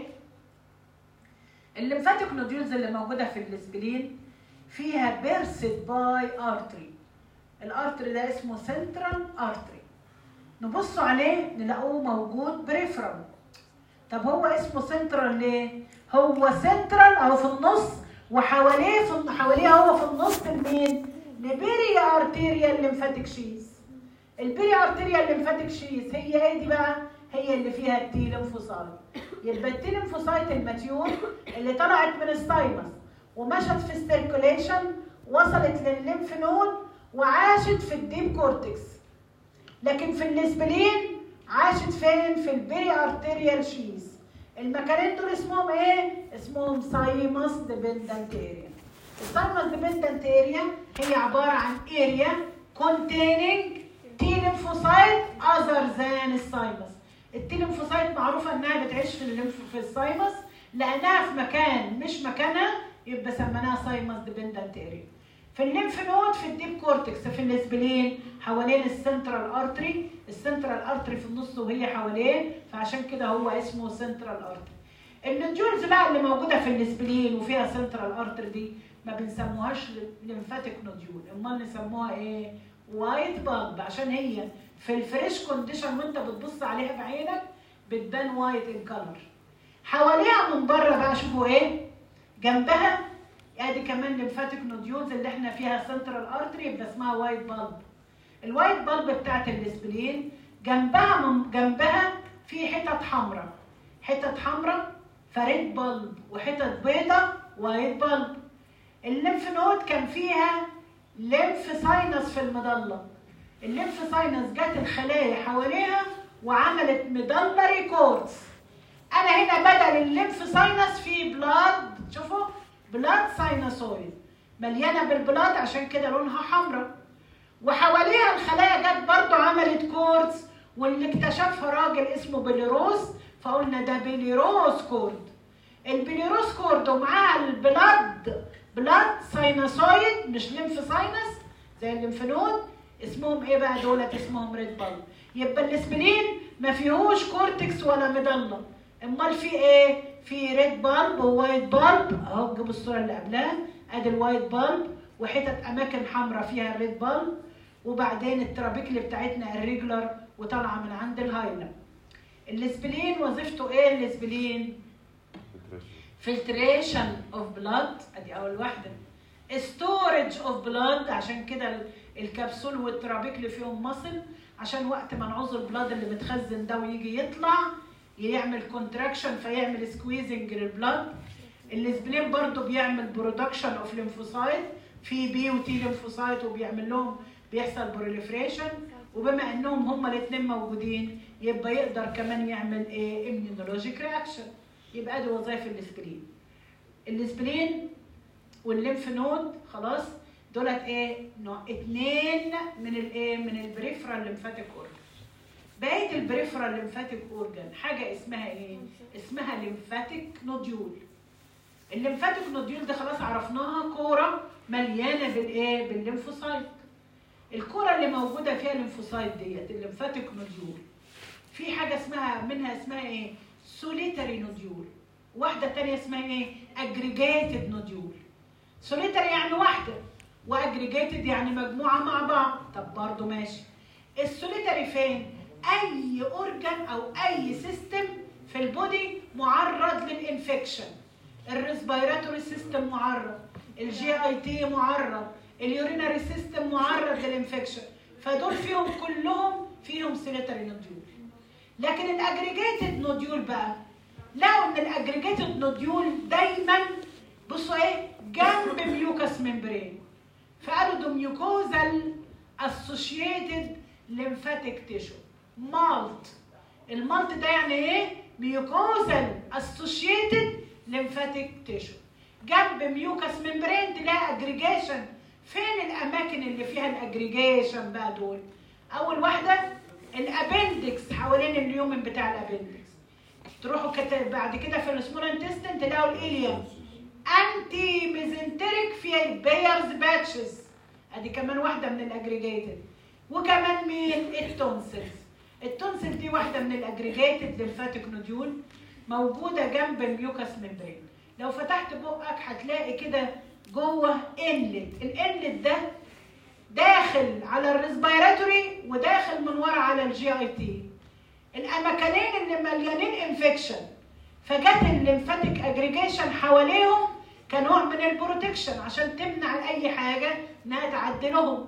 الليمفاتيك نوديولز اللي موجوده في الاسبلين فيها بيرسد باي ارتري الارتري ده اسمه سنترال ارتري نبص عليه نلاقوه موجود بريفرال طب هو اسمه سنترال ليه هو سنترال او في النص وحواليه في حواليه هو في النص المين البيري ارتيريال ليمفاتيك شيز البيري ارتيريال ليمفاتيك شيز هي ايه دي بقى هي اللي فيها التي ليمفوسايت يبقى التي ليمفوسايت الماتيور اللي طلعت من السايمس ومشت في السيركوليشن وصلت للليمف نود وعاشت في الديب كورتكس لكن في الاسبلين عاشت فين في البيري ارتيريال شيز المكانين دول اسمهم ايه اسمهم سايمس ديبندنت اريا السايمس ديبندنت اريا هي عباره عن اريا containing T lymphocyte other than السايمس التي ليمفوسايت معروفه انها بتعيش في الليمف في السايمس لانها في مكان مش مكانها يبقى سميناها سايمس ديبندنت اريا في الليمف نود في الديب كورتكس في الاسبلين حوالين السنترال ارتري السنترال ارتري في النص وهي حواليه فعشان كده هو اسمه سنترال ارتري النوديولز بقى اللي موجوده في الاسبلين وفيها سنترال ارتري دي ما بنسموهاش ليمفاتيك نوديول امال نسموها ايه وايت بالب عشان هي في الفريش كونديشن وانت بتبص عليها بعينك بتبان وايت ان كلر حواليها من بره بقى شوفوا ايه جنبها ادي كمان ليمفاتيك نوديولز اللي احنا فيها سنترال ارتري يبقى اسمها وايت بالب الوايت بالب بتاعت الاسبلين جنبها من جنبها في حتت حمراء حتت حمراء فريد بالب وحتت بيضة وايت بالب الليمف نود كان فيها ليمف ساينس في المضله الليمف ساينس جت الخلايا حواليها وعملت مدلري كورتس انا هنا بدل الليمف ساينس في بلاد شوفوا بلاد ساينسويد مليانه بالبلاد عشان كده لونها حمراء وحواليها الخلايا جت برضو عملت كورتس واللي اكتشفها راجل اسمه بيليروس فقلنا ده بيليروس كورد البيليروس كورد ومعاها البلاد بلاد ساينسويد مش ليمف ساينس زي الليمف نود اسمهم ايه بقى دولت اسمهم ريد بالب يبقى الاسبلين ما فيهوش كورتكس ولا مضله امال في ايه في ريد بالب ووايت بالب اهو جيبوا الصوره اللي قبلها ادي الوايت بالب وحتت اماكن حمراء فيها الريد بالب وبعدين الترابيكلي بتاعتنا الريجولار وطالعه من عند الهايلم الاسبلين وظيفته ايه الاسبلين فلتريشن اوف بلاد ادي اول واحده ستورج اوف بلاد عشان كده الكبسول والترابيكلي فيهم مصل عشان وقت ما نعوز البلاد اللي متخزن ده ويجي يطلع يعمل كونتراكشن فيعمل سكويزنج للبلاد الاسبلين برضو بيعمل برودكشن اوف ليمفوسايت في بي وتي ليمفوسايت وبيعمل لهم بيحصل بروليفريشن وبما انهم هما الاثنين موجودين يبقى يقدر كمان يعمل ايه اميونولوجيك رياكشن يبقى دي وظائف الاسبلين الاسبلين والليمف نود خلاص دولت ايه نوع اتنين من الايه من البريفرال ليمفاتيك اورجان بقيه البريفرال ليمفاتيك اورجان حاجه اسمها ايه اسمها ليمفاتيك نوديول الليمفاتيك نوديول ده خلاص عرفناها كوره مليانه بالايه بالليمفوسايت الكوره اللي موجوده فيها الليمفوسايت ديت الليمفاتيك نوديول في حاجه اسمها منها اسمها ايه سوليتري نوديول واحده تانية اسمها ايه اجريجيتد نوديول سوليتري يعني واحده واجريجيتد يعني مجموعه مع بعض طب برضه ماشي السوليتري فين اي اورجان او اي سيستم في البودي معرض للانفكشن الريسبيراتوري سيستم معرض الجي اي تي معرض اليورينري سيستم معرض للانفكشن فدول فيهم كلهم فيهم سوليتري نوديول لكن الاجريجيتد نوديول بقى لقوا ان الاجريجيتد نوديول دايما بصوا ايه جنب ميوكس ممبرين فقالوا ده ميوكوزال اسوشيتد ليمفاتيك تيشو مالت المالت ده يعني ايه ميوكوزال اسوشيتد ليمفاتيك تيشو جنب ميوكس ممبرين تلاقي اجريجيشن فين الاماكن اللي فيها الاجريجيشن بقى دول اول واحده الابندكس حوالين اليومن بتاع الابندكس تروحوا كت... بعد كده في السمول انتستين تلاقوا الاليوم انتي ميزنتريك في بيرز باتشز ادي كمان واحده من الاجريجيتد وكمان مين التونسلز التونسل دي واحده من الاجريجيتد للفاتيك نوديول موجوده جنب الميوكس ممبرين لو فتحت بقك هتلاقي كده جوه انلت الانلت ده داخل على الريسبيراتوري وداخل من ورا على الجي اي تي الاماكنين اللي مليانين انفكشن فجت الليمفاتيك اجريجيشن حواليهم كنوع من البروتكشن عشان تمنع اي حاجه انها تعدي لهم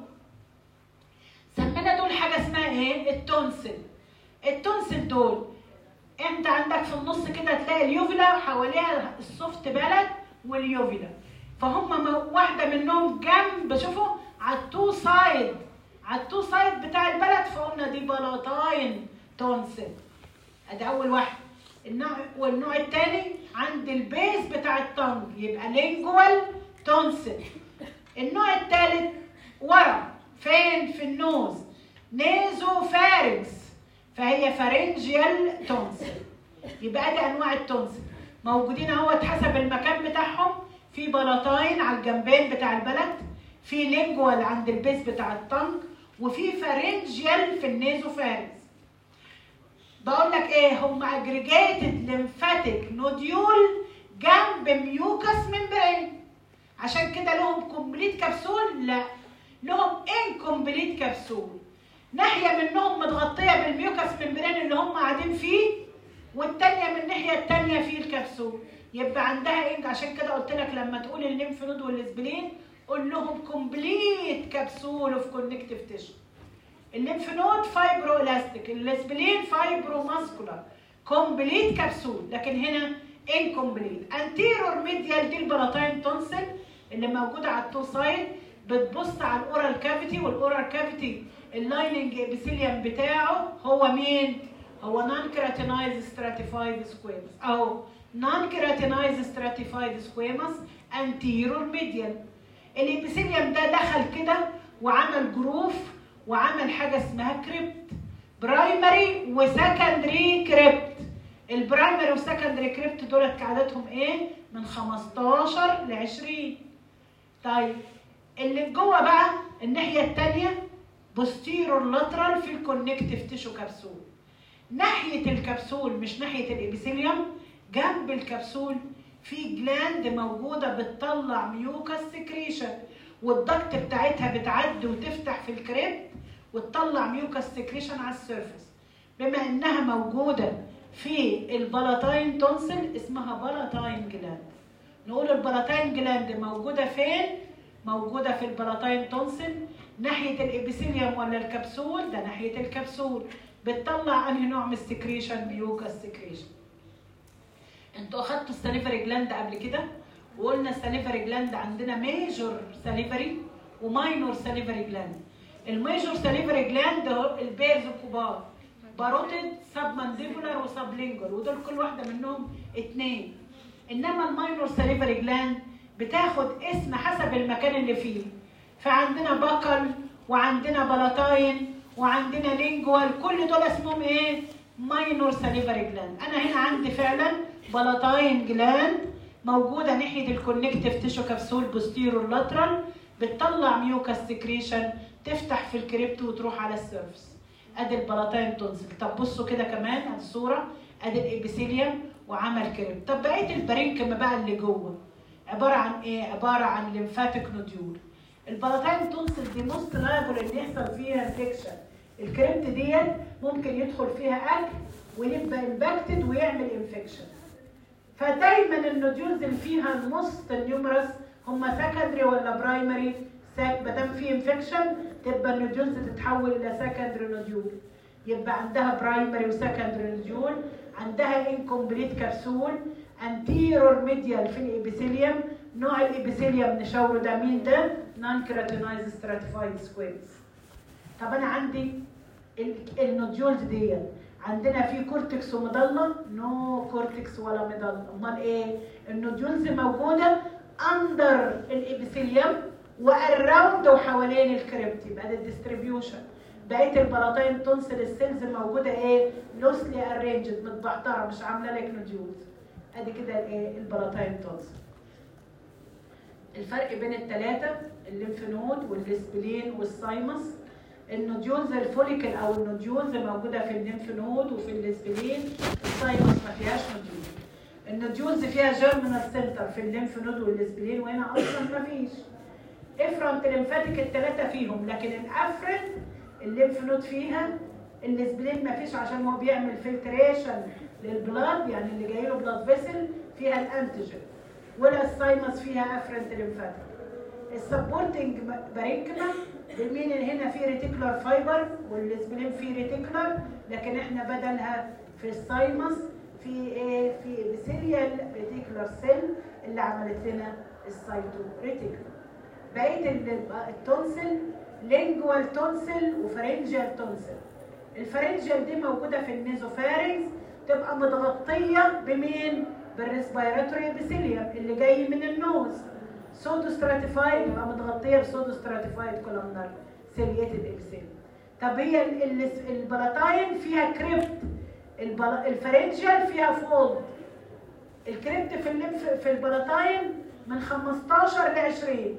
سمينا دول حاجه اسمها ايه التونسل التونسل دول انت عندك في النص كده تلاقي اليوفيلا حواليها السوفت بلد واليوفيلا فهم م- واحده منهم جنب شوفوا على التو سايد على التو سايد بتاع البلد فقلنا دي بلاطاين تونسل ادي اول واحده النوع والنوع الثاني عند البيز بتاع التنج يبقى لينجوال تونسل النوع الثالث ورا فين في النوز نيزو فارنكس فهي فارنجيال تونسل يبقى دي انواع التونسل موجودين اهوت حسب المكان بتاعهم في بلاطاين على الجنبين بتاع البلد في لينجوال عند البيز بتاع التنج وفي فارنجيال في النيزو فارنكس بقول لك ايه هم اجريجيتد ليمفاتيك نوديول جنب ميوكس ممبرين عشان كده لهم كومبليت كبسول لا لهم انكمبليت كبسول ناحيه منهم متغطيه بالميوكس ممبرين اللي هم قاعدين فيه والتانيه من الناحيه التانيه فيه الكبسول يبقى عندها انج عشان كده قلت لك لما تقول الليمف نود والاسبلين قول لهم كومبليت كبسول اوف كونكتيف تيشو الليمف نود فايبرو الاستيك الاسبلين فايبرو ماسكولار كومبليت كبسول لكن هنا انكمبليت انتيرور ميديال دي البلاطين تونسل اللي موجوده على التو سايد بتبص على الاورال كافيتي والاورال كافيتي اللايننج ابيثيليوم بتاعه هو مين؟ هو نون كيراتينايز ستراتيفايد سكويمس اهو نون كيراتينايز ستراتيفايد سكويمس انتيرور ميديال الابيثيليوم ده دخل كده وعمل جروف وعمل حاجه اسمها كريبت برايمري وسكندري كريبت البرايمري والسكندري كريبت دولت عددهم ايه من 15 ل 20 طيب اللي جوه بقى الناحيه الثانيه بوستيرور لاترال في الكونكتيف تيشو كبسول ناحيه الكبسول مش ناحيه الابيثيليوم جنب الكبسول في جلاند موجوده بتطلع ميوكس سكريشن والضغط بتاعتها بتعدي وتفتح في الكريب وتطلع ميوكس سكريشن على السيرفس بما انها موجوده في البلاتاين تونسل اسمها بلاتاين جلاند نقول البلاتاين جلاند موجوده فين موجوده في البلاتاين تونسل ناحيه الابيثيليوم ولا الكبسول ده ناحيه الكبسول بتطلع انهي نوع من السكريشن ميوكس سكريشن انتوا اخدتوا الساليفري جلاند قبل كده وقلنا الساليفري جلاند عندنا ميجور ساليفري وماينور ساليفري جلاند الميجور ساليفري جلاند هو البيرز الكبار باروتيد سب مانديبولار وسب لينجر ودول كل واحده منهم اتنين انما الماينور ساليفري جلاند بتاخد اسم حسب المكان اللي فيه فعندنا بكل وعندنا بلاتاين وعندنا لينجوال كل دول اسمهم ايه ماينور ساليفري جلاند انا هنا عندي فعلا بلاتاين جلاند موجوده ناحيه الكونكتيف تيشو كبسول بوستيرور لاترال بتطلع ميوكاس سكريشن تفتح في الكريبت وتروح على السيرفس ادي البلاتاين تونسل طب بصوا كده كمان على الصوره ادي الابيثيليوم وعمل كريبت طب بقيه البرينكم بقى اللي جوه عباره عن ايه عباره عن ليمفاتيك نوديول البلاتاين تونسل دي موست لايبل اللي يحصل فيها انفكشن الكريبت ديت ممكن يدخل فيها اكل ويبقى امباكتد ويعمل انفكشن فدايما النوديولز اللي فيها الموست نيومرس هم سكندري ولا برايمري ساك ما دام في انفكشن تبقى النوديولز تتحول الى سكندري نوديول يبقى عندها برايمري وسكندري نوديول عندها انكمبليت كبسول انتيرور ميديال في الابيثيليوم نوع الابيثيليوم نشاوره ده مين ده؟ نون كيراتينايز ستراتيفايد سكويرز طب انا عندي ال- النوديولز ديت عندنا في كورتكس ومضله نو كورتكس ولا مضله امال ايه النوديولز موجوده اندر الابيثيليوم واراوند وحوالين الكريبت يبقى ده الديستريبيوشن بقيه البلاطين تونسل السيلز موجوده ايه لوسلي ارينجد متبحتره مش عامله لك نوديولز ادي كده الايه البلاطين تونسل الفرق بين الثلاثه الليمف نود والسبلين والسايمس النوديولز الفوليكل او النوديولز موجوده في الليمف نود وفي السبلين السايمس ما فيهاش نوديول النوديولز فيها جيرمينال سنتر في الليمف نود والسبلين وهنا اصلا ما فيش افرنت ليمفاتيك الثلاثه فيهم لكن الافرنت الليمف نود فيها السبلين ما فيش عشان هو بيعمل فلتريشن للبلاد يعني اللي جاي له بلاد فيسل فيها الانتيجين ولا السايمس فيها افرنت ليمفاتيك السبورتنج بارينكما المين اللي هنا فيه ريتيكولار فايبر والسبلين فيه ريتيكولار لكن احنا بدلها في السايمس في ايه في بسيريال ريتيكولار سيل اللي عملت لنا السايتو ريتيكولار بقيه التونسل لينجوال تونسل وفرنجيال تونسل الفرنجيال دي موجوده في النيزوفارينكس تبقى متغطيه بمين بالريسبيراتوري ابيثيليوم اللي جاي من النوز سودو ستراتيفايد يبقى متغطيه بسودو ستراتيفايد كولومنار سيليتد ابيثيليوم طب هي البلاتاين فيها كريبت الفرنجيال فيها فولد الكريبت في الليمف في البلاتاين من 15 ل 20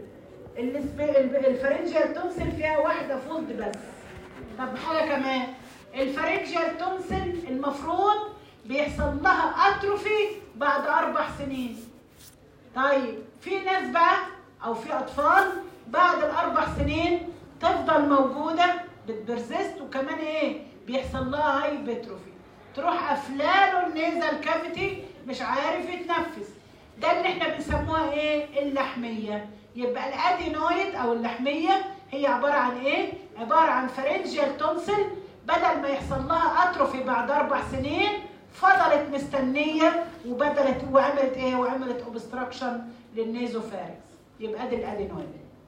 الفرنجيال تونسل فيها واحده فولد بس طب حاجه كمان الفرنجيال تونسل المفروض بيحصل لها اتروفي بعد اربع سنين طيب في ناس بقى او في اطفال بعد الاربع سنين تفضل موجوده بتبرزست وكمان ايه بيحصل لها هايبتروفي تروح قافلاله النيزل كافيتي مش عارف يتنفس ده اللي احنا بنسموها ايه اللحميه يبقى الادينويد او اللحميه هي عباره عن ايه عباره عن فرنجيال تونسل بدل ما يحصل لها اتروفي بعد اربع سنين فضلت مستنيه وبدلت وعملت ايه وعملت اوبستراكشن للنيزوفاركس يبقى دي الادينويد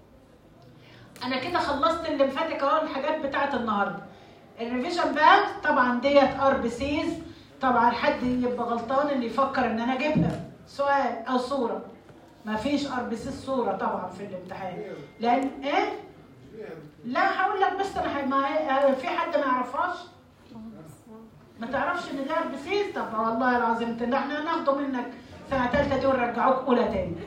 انا كده خلصت الليمفاتيك اهو الحاجات بتاعت النهارده الريفيجن بقى طبعا ديت ار بي سيز طبعا حد يبقى غلطان اللي يفكر ان انا اجيبها سؤال او صوره ما فيش ار بي سيز صوره طبعا في الامتحان لان ايه لا هقول لك بس انا ما في حد ما يعرفهاش ما تعرفش ان ده ار بي سيز طب والله العظيم ده احنا هناخده منك سنه ثالثه دي ونرجعوك اولى تاني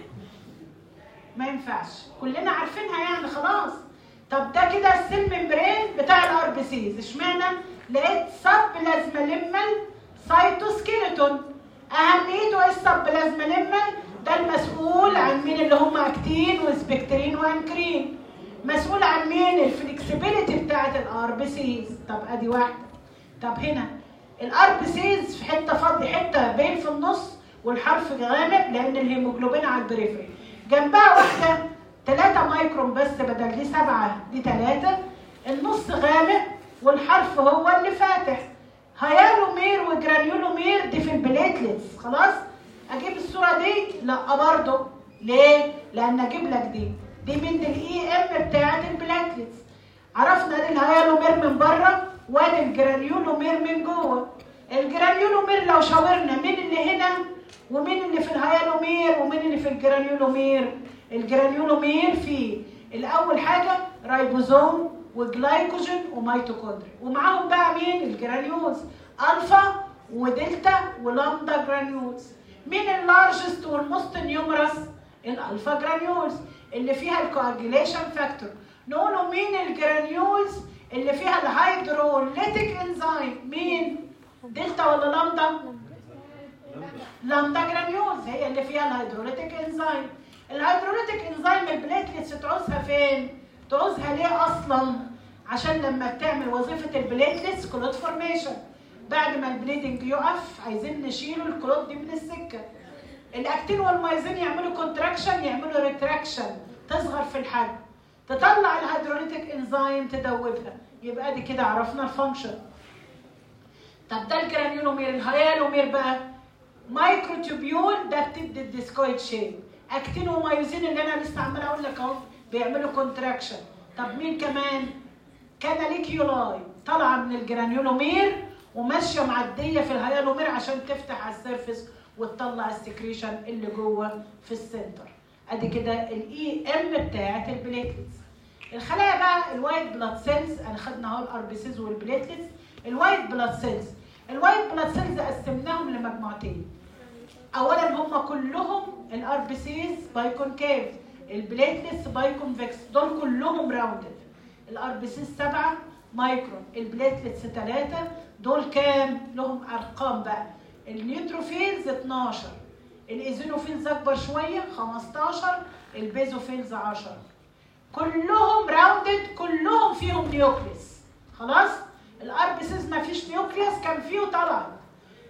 ما ينفعش كلنا عارفينها يعني خلاص طب ده كده السيل ممبرين بتاع الار بي سيز اشمعنى لقيت سب بلازماليمال سايتوسكيلتون اهميته ايه السب بلازماليمال ده المسؤول عن مين اللي هم اكتين وسبكترين وانكرين مسؤول عن مين الفلكسبيليتي بتاعت الار بي سيز طب ادي واحده طب هنا الار بي سيز في حته فاضي حته بين في النص والحرف غامق لان الهيموجلوبين على البريفري جنبها واحده 3 مايكرون بس بدل دي 7 دي 3 النص غامق والحرف هو اللي فاتح هيالومير وجرانيولومير دي في البليتلتس خلاص اجيب الصوره دي لا برضه ليه لان اجيب لك دي دي من الاي ام بتاعت البليتلتس عرفنا دي الهيالومير من بره وادي الجرانيولومير من جوه الجرانيولومير لو شاورنا مين اللي هنا ومين اللي في الهيالومير ومين اللي في الجرانيولومير الجرانيولومير فيه الاول حاجه رايبوزوم وجلايكوجين وميتوكوندريا ومعاهم بقى مين الجرانيولز الفا ودلتا ولامدا جرانيولز مين اللارجست والموست نيومرس الالفا جرانيولز اللي فيها الكواجيليشن فاكتور نقولوا مين الجرانيولز اللي فيها الهيدروليتيك انزيم مين دلتا ولا لامدا لامدا جرانيولز هي اللي فيها الهيدروليتيك انزيم الهيدروليتيك انزيم البليتلتس تعوزها فين تعوزها ليه اصلا عشان لما بتعمل وظيفه البليتلتس كلوت فورميشن بعد ما البليدنج يقف عايزين نشيله الكلوت دي من السكه الاكتين والمايزين يعملوا كونتراكشن يعملوا ريتراكشن تصغر في الحجم تطلع الهيدروليتيك انزيم تدوبها يبقى دي كده عرفنا الفانكشن طب ده الجرانيولومير الهيالومير بقى مايكرو تيوبيول ده بتدي الديسكويد شيب اكتين ومايوزين اللي انا لسه عمال اقول لك اهو بيعملوا كونتراكشن طب مين كمان كاناليكيولاي طالعه من الجرانيولومير وماشيه معديه في الهيالومير عشان تفتح على السيرفس وتطلع السكريشن اللي جوه في السنتر ادي كده الاي ام بتاعت البليتلتس الخلايا بقى الوايت بلاد سيلز انا خدنا اهو الار بي سيز والبليتلتس الوايت بلاد سيلز الوايت بلاد سيلز قسمناهم لمجموعتين اولا هم كلهم الار بي سيز باي كونكيف البليتلتس باي كونفكس دول كلهم راوندد الار بي سيز 7 مايكرون البليتلتس 3 دول كام لهم ارقام بقى النيوتروفيلز 12 الايزينوفيلز اكبر شويه 15 البيزوفيلز 10 كلهم راوندد كلهم فيهم نيوكليس خلاص الار بي سيز ما فيش نيوكليس كان فيه طلع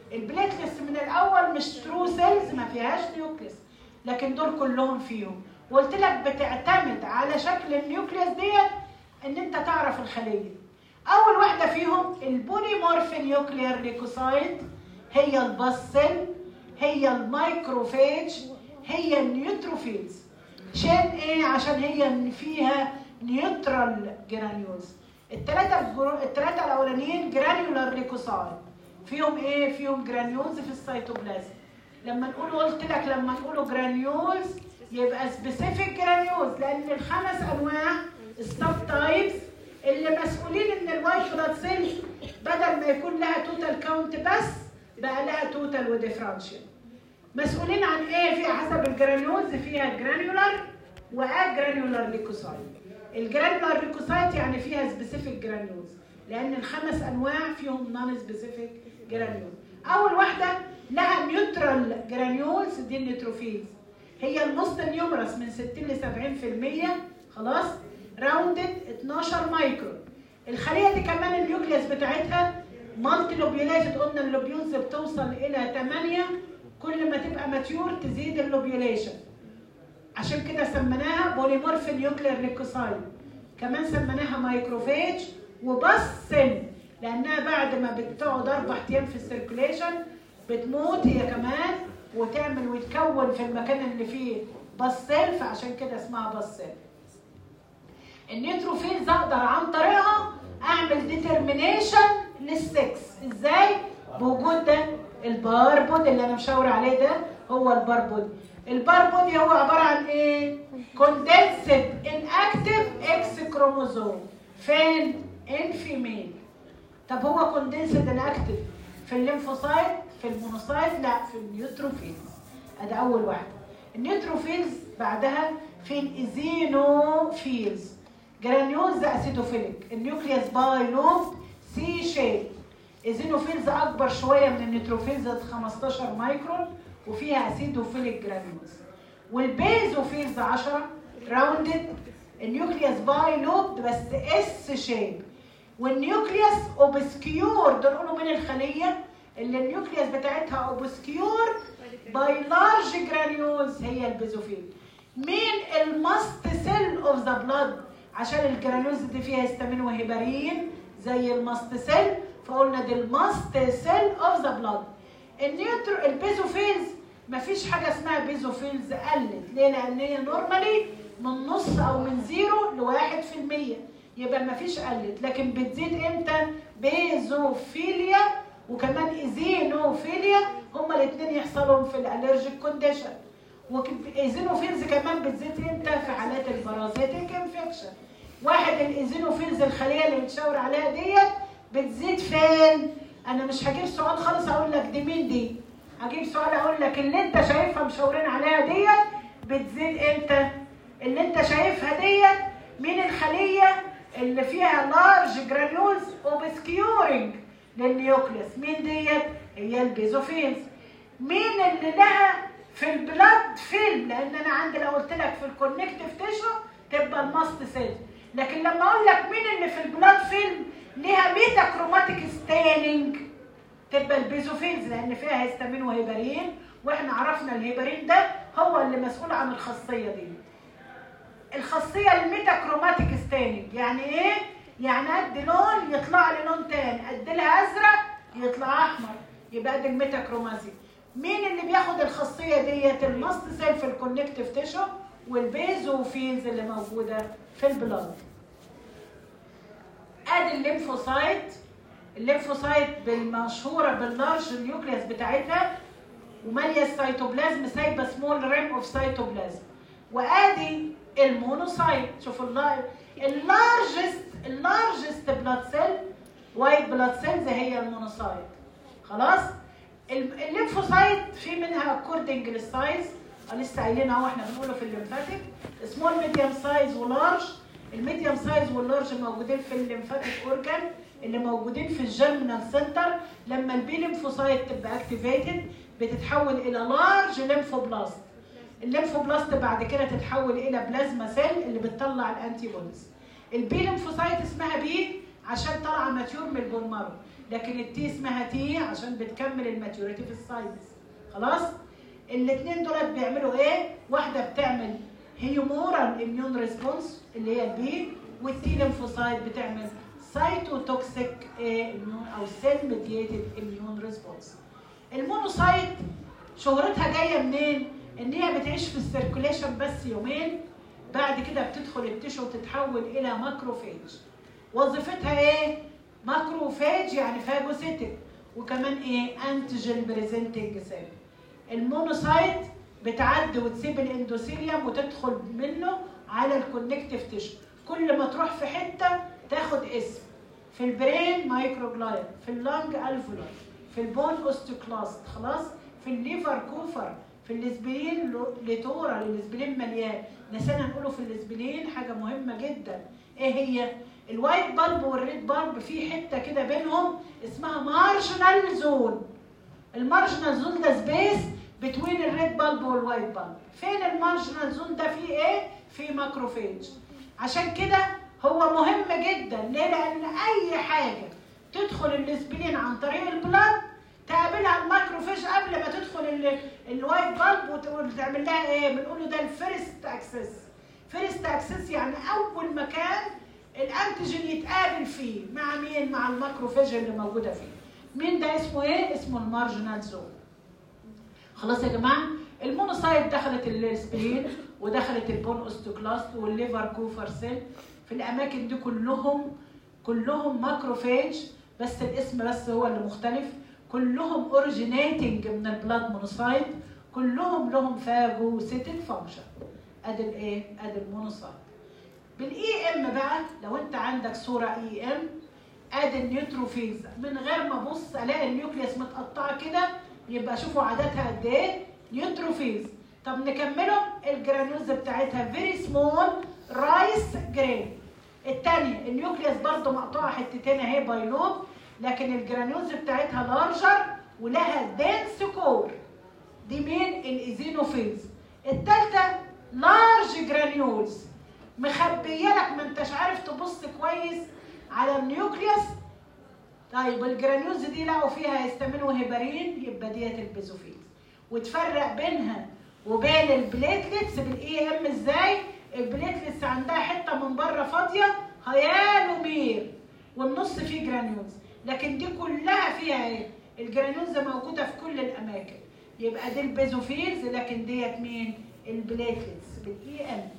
البليتلس من الاول مش ترو سيلز ما فيهاش نيوكليس لكن دول كلهم فيهم وقلت لك بتعتمد على شكل النيوكليس ديت ان انت تعرف الخليه اول واحده فيهم البوليمورف نيوكليير ليكوسايت هي الباسل هي المايكروفيج هي النيوتروفيلز عشان ايه عشان هي فيها نيوترال جرانيولز الثلاثه الثلاثه الاولانيين جرانيولار ليكوسايت فيهم ايه فيهم جرانيولز في السيتوبلازم لما نقول قلت لك لما نقولوا جرانيولز يبقى سبيسيفيك جرانيولز لان الخمس انواع ستاب تايبس اللي مسؤولين ان الوايت بلاد سيلز بدل ما يكون لها توتال كاونت بس بقى لها توتال وديفرنشال مسؤولين عن ايه في حسب الجرانيولز فيها جرانيولار واجرانيولار ليكوسايت الجرانيولار ليكوسايت يعني فيها سبيسيفيك جرانيولز لان الخمس انواع فيهم نون سبيسيفيك جرانيولز اول واحده لها نيوترال جرانيولز دي النيوتروفيلز هي الموست نيومرس من 60 ل 70% خلاص راوندد 12 مايكرون الخليه دي كمان النيوكليوس بتاعتها مالتي لوبيوليتد قلنا اللوبيولز بتوصل الى 8 كل ما تبقى ماتيور تزيد اللوبيوليشن عشان كده سميناها بوليمورف نيوكلير ليكوسايد كمان سميناها مايكروفيج وبسن لانها بعد ما بتقعد اربع ايام في السيركوليشن بتموت هي كمان وتعمل وتكون في المكان اللي فيه بسل فعشان كده اسمها بسل النيوتروفيلز اقدر عن طريقها اعمل ديترمينيشن للسكس ازاي بوجود ده الباربود اللي انا مشاور عليه ده هو الباربود الباربود هو عباره عن ايه كوندنسد ان اكتيف اكس كروموزوم فين ان فيميل طب هو كوندنسد ان اكتيف في الليمفوسايت في المونوسايت لا في النيوتروفيلز ادي اول واحده النيوتروفيلز بعدها في الايزينوفيلز جرانيولز اسيدوفيليك النيوكليوس باي لوب سي شيب ايزينوفيلز اكبر شويه من النيوتروفيلز 15 مايكرون وفيها اسيدوفيليك جرانيولز والبيزوفيلز 10 راوندد النيوكليوس باي لوب بس اس شيب والنيوكليوس اوبسكيور دول نقولوا من الخليه اللي النيوكليوس بتاعتها اوبسكيور باي لارج جرانيولز هي البيزوفيل مين الماست سيل اوف ذا بلاد عشان الجرانيولز دي فيها هيستامين وهيبارين زي الماست سيل فقلنا دي الماست سيل اوف ذا بلاد النيوترو البيزوفيلز مفيش حاجه اسمها بيزوفيلز قلت ليه لان هي نورمالي من نص او من زيرو لواحد في المية يبقى مفيش قلت لكن بتزيد امتى بيزوفيليا وكمان ايزينوفيليا هما الاثنين يحصلهم في الالرجيك كونديشن والايزينوفيلز كمان بتزيد امتى في حالات البارازيتيك انفكشن واحد الايزينوفيلز الخليه اللي بتشاور عليها ديت بتزيد فين انا مش هجيب سؤال خالص اقول لك دي مين دي هجيب سؤال اقول لك اللي انت شايفها مشاورين عليها ديت بتزيد امتى اللي انت شايفها ديت مين الخليه اللي فيها لارج جرانيولز اوبسكيورنج للنيوكليس مين ديت هي البيزوفيلز مين اللي لها في البلاد فيلم لان انا عندي لو قلت لك في الكونكتيف تيشو تبقى الماست سيل لكن لما اقول لك مين اللي في البلاد فيلم ليها ميتا كروماتيك ستيننج تبقى البيزوفيلز لان فيها هيستامين وهيبارين واحنا عرفنا الهيبارين ده هو اللي مسؤول عن الخاصيه دي الخاصيه الميتا كروماتيك ستيننج يعني ايه يعني ادي لون يطلع لي لون تاني ادي لها ازرق يطلع احمر يبقى دي الميتا كرومازي مين اللي بياخد الخاصيه ديت الماست سيل في الكونكتيف تيشو والبيزوفيلز اللي موجوده في البلاد ادي الليمفوسايت الليمفوسايت بالمشهوره باللارج نيوكليوس بتاعتها وماليه السيتوبلازم سايبه سمول ريم اوف سيتوبلازم وادي المونوسايت شوفوا اللارجست اللارجست بلاد سيل وايت بلاد سيلز هي المونوسايت خلاص الليمفوسايت في منها اكوردنج للسايز لسه قايلين اهو احنا بنقوله في الليمفاتيك سمول ميديوم سايز ولارج الميديوم سايز واللارج موجودين في الليمفاتيك اورجان اللي موجودين في الجيرمينال سنتر لما البي ليمفوسايت تبقى اكتيفيتد بتتحول الى لارج ليمفوبلاست الليمفوبلاست بعد كده تتحول الى بلازما سيل اللي بتطلع الانتي بوديز البي ليمفوسايت اسمها بي عشان طالعه ماتيور من البون مارو لكن التي اسمها تي عشان بتكمل الماتيوريتي في الساينس خلاص الاثنين دولت بيعملوا ايه واحده بتعمل هيومورال اميون ريسبونس اللي هي البي والتي ليمفوسايت بتعمل سايتوتوكسيك اميون او سيل ميديتد اميون ريسبونس المونوسايت شهرتها جايه منين ان هي بتعيش في السيركوليشن بس يومين بعد كده بتدخل التشو وتتحول الى ماكروفيج وظيفتها ايه ماكروفاج يعني فاجوسيتك وكمان ايه انتيجين بريزنتنج سيل المونوسايت بتعدي وتسيب الاندوثيليوم وتدخل منه على الكونكتيف تيشو كل ما تروح في حته تاخد اسم في البرين مايكروجلايد في اللنج الفولاي في البون اوستوكلاست خلاص في الليفر كوفر في الاسبرين ليتورال الاسبرين مليان نسينا نقوله في الاسبرين حاجه مهمه جدا ايه هي الوايت بالب والريد بالب في حته كده بينهم اسمها مارجنال زون المارجنال زون ده سبيس بتوين الريد بالب والوايت بالب فين المارجنال زون ده فيه ايه في ماكروفيج عشان كده هو مهم جدا ليه لان اي حاجه تدخل الاسبلين عن طريق البلاد تقابلها الماكروفيج قبل ما تدخل ال- الوايت بالب وتعمل لها ايه بنقوله ده الفيرست اكسس فيرست اكسس يعني اول مكان الانتيجين يتقابل فيه مع مين مع الماكروفيج اللي موجوده فيه مين ده اسمه ايه اسمه المارجنال زون خلاص يا جماعه المونوسايت دخلت السبلين ودخلت البون اوستوكلاست والليفر كوفر سيل في الاماكن دي كلهم كلهم ماكروفيج بس الاسم بس هو اللي مختلف كلهم اوريجينيتنج من البلاد مونوسايت كلهم لهم فاجوسيتك فانكشن ادي الايه ادي المونوسايت بالاي ام بقى لو انت عندك صوره اي ام ادي النيوتروفيلز من غير ما ابص الاقي النيوكليوس متقطعه كده يبقى شوفوا عددها قد ايه نيوتروفيلز طب نكملهم الجرانيولز بتاعتها فيري سمول رايس جرين الثانيه النيوكليوس برضو مقطوعه حتتين اهي بايلوب لكن الجرانيولز بتاعتها لارجر ولها دنس كور دي مين الايزينوفيلز الثالثه لارج جرانيولز مخبيه لك ما انتش عارف تبص كويس على النيوكليوس طيب الجرانيولز دي لقوا فيها يستمنوا هيبرين يبقى ديت البيزوفيلز وتفرق بينها وبين البليتلتس بالاي ام ازاي البليتلتس عندها حته من بره فاضيه هيالومير والنص فيه جرانيولز لكن دي كلها فيها ايه الجرانيولز موجوده في كل الاماكن يبقى دي البيزوفيلز لكن ديت مين البليتلتس بالاي ام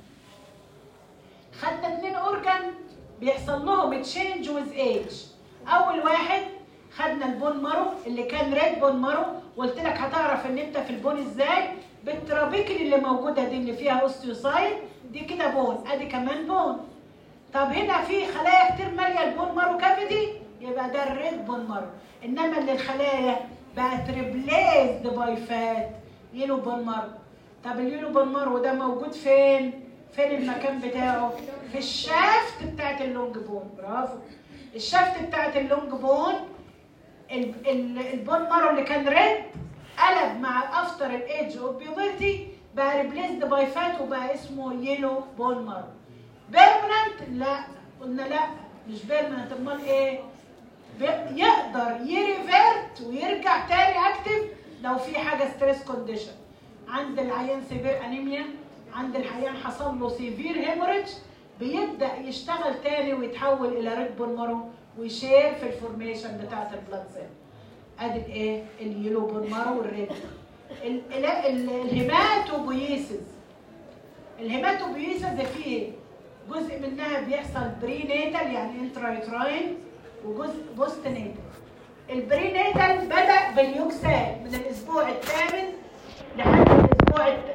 خدنا اتنين اورجان بيحصل لهم تشينج ويز ايج اول واحد خدنا البون مارو اللي كان ريد بون مارو وقلت لك هتعرف ان انت في البون ازاي بالترابيكل اللي موجوده دي اللي فيها اوستيوسايت دي كده بون ادي كمان بون طب هنا في خلايا كتير ماليه البون مارو كافيتي يبقى ده الريد بون مارو انما اللي الخلايا بقت ريبليسد باي فات يلو بون مارو طب اليلو بون مارو ده موجود فين فين المكان بتاعه في الشافت بتاعت اللونج بون برافو الشافت بتاعت اللونج بون ال- ال- البون مارو اللي كان ريد قلب مع افتر الايدج اوف بيوبرتي بقى ريبليسد باي فات وبقى اسمه يلو بون مارو بيرمننت لا قلنا لا مش بيرمننت امال ايه بي- يقدر يريفيرت ويرجع تاني اكتف لو في حاجه ستريس كونديشن عند العيان سيفير انيميا عند العيان حصل له سيفير هيموريدج بيبدا يشتغل تاني ويتحول الى ريد بون مارو ويشير في الفورميشن بتاعت البلاد سيل ادي الايه اليلو بون مارو والريد ال- ال- ال- الهيماتوبويسز الهيماتوبويسز فيه جزء منها بيحصل بري نيتال يعني انترايتراين وجزء بوست نيتال البري نيتال بدا باليوكسال من الاسبوع الثامن لحد الاسبوع الت...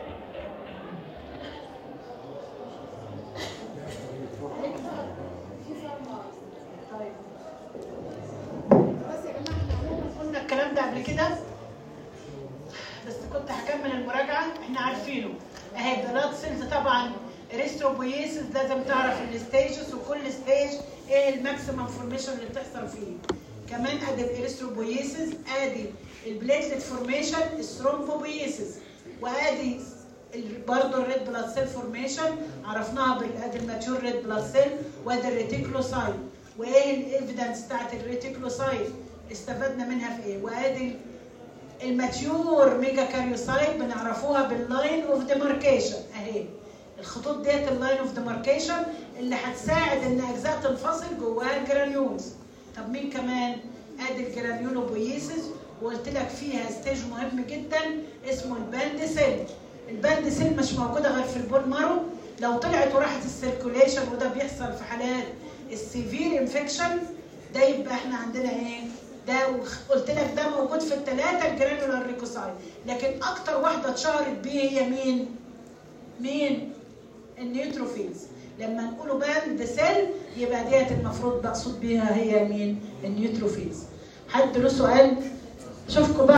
طيب خلاص يا جماعه احنا عموما قلنا الكلام ده قبل كده بس كنت هكمل المراجعه احنا عارفينه اهي بلاد سيلز طبعا اريستروبويسيس لازم تعرف الستيجز وكل ستيج ايه الماكسيمم فورميشن اللي بتحصل فيه كمان ادي الاريستروبويسيس ادي البليتلت فورميشن الثرومبوبويسيس وادي ال- برضه الريد بلاد سيل فورميشن عرفناها بالادي الماتيور ريد بلاد سيل وادي الريتيكلوسايت وايه الايفيدنس بتاعت الريتيكلوسايت استفدنا منها في ايه وادي الماتيور ميجا كاريوسايت بنعرفوها باللاين اوف ديماركيشن اهي الخطوط ديت اللاين اوف ديماركيشن اللي هتساعد ان اجزاء تنفصل جواها الجرانيولز طب مين كمان ادي الجرانيولوبويسيس وقلت لك فيها ستيج مهم جدا اسمه الباند سيل الباند سيل مش موجوده غير في البون مارو لو طلعت وراحت السيركوليشن وده بيحصل في حالات السيفير انفكشن ده يبقى احنا عندنا ايه ده قلت لك ده موجود في الثلاثه الجرانولار ريكوسايت لكن اكتر واحده اتشهرت بيه هي مين مين النيوتروفيلز لما نقوله باند سيل يبقى ديت المفروض مقصود بيها هي مين النيوتروفيلز حد له سؤال شوفكم بقى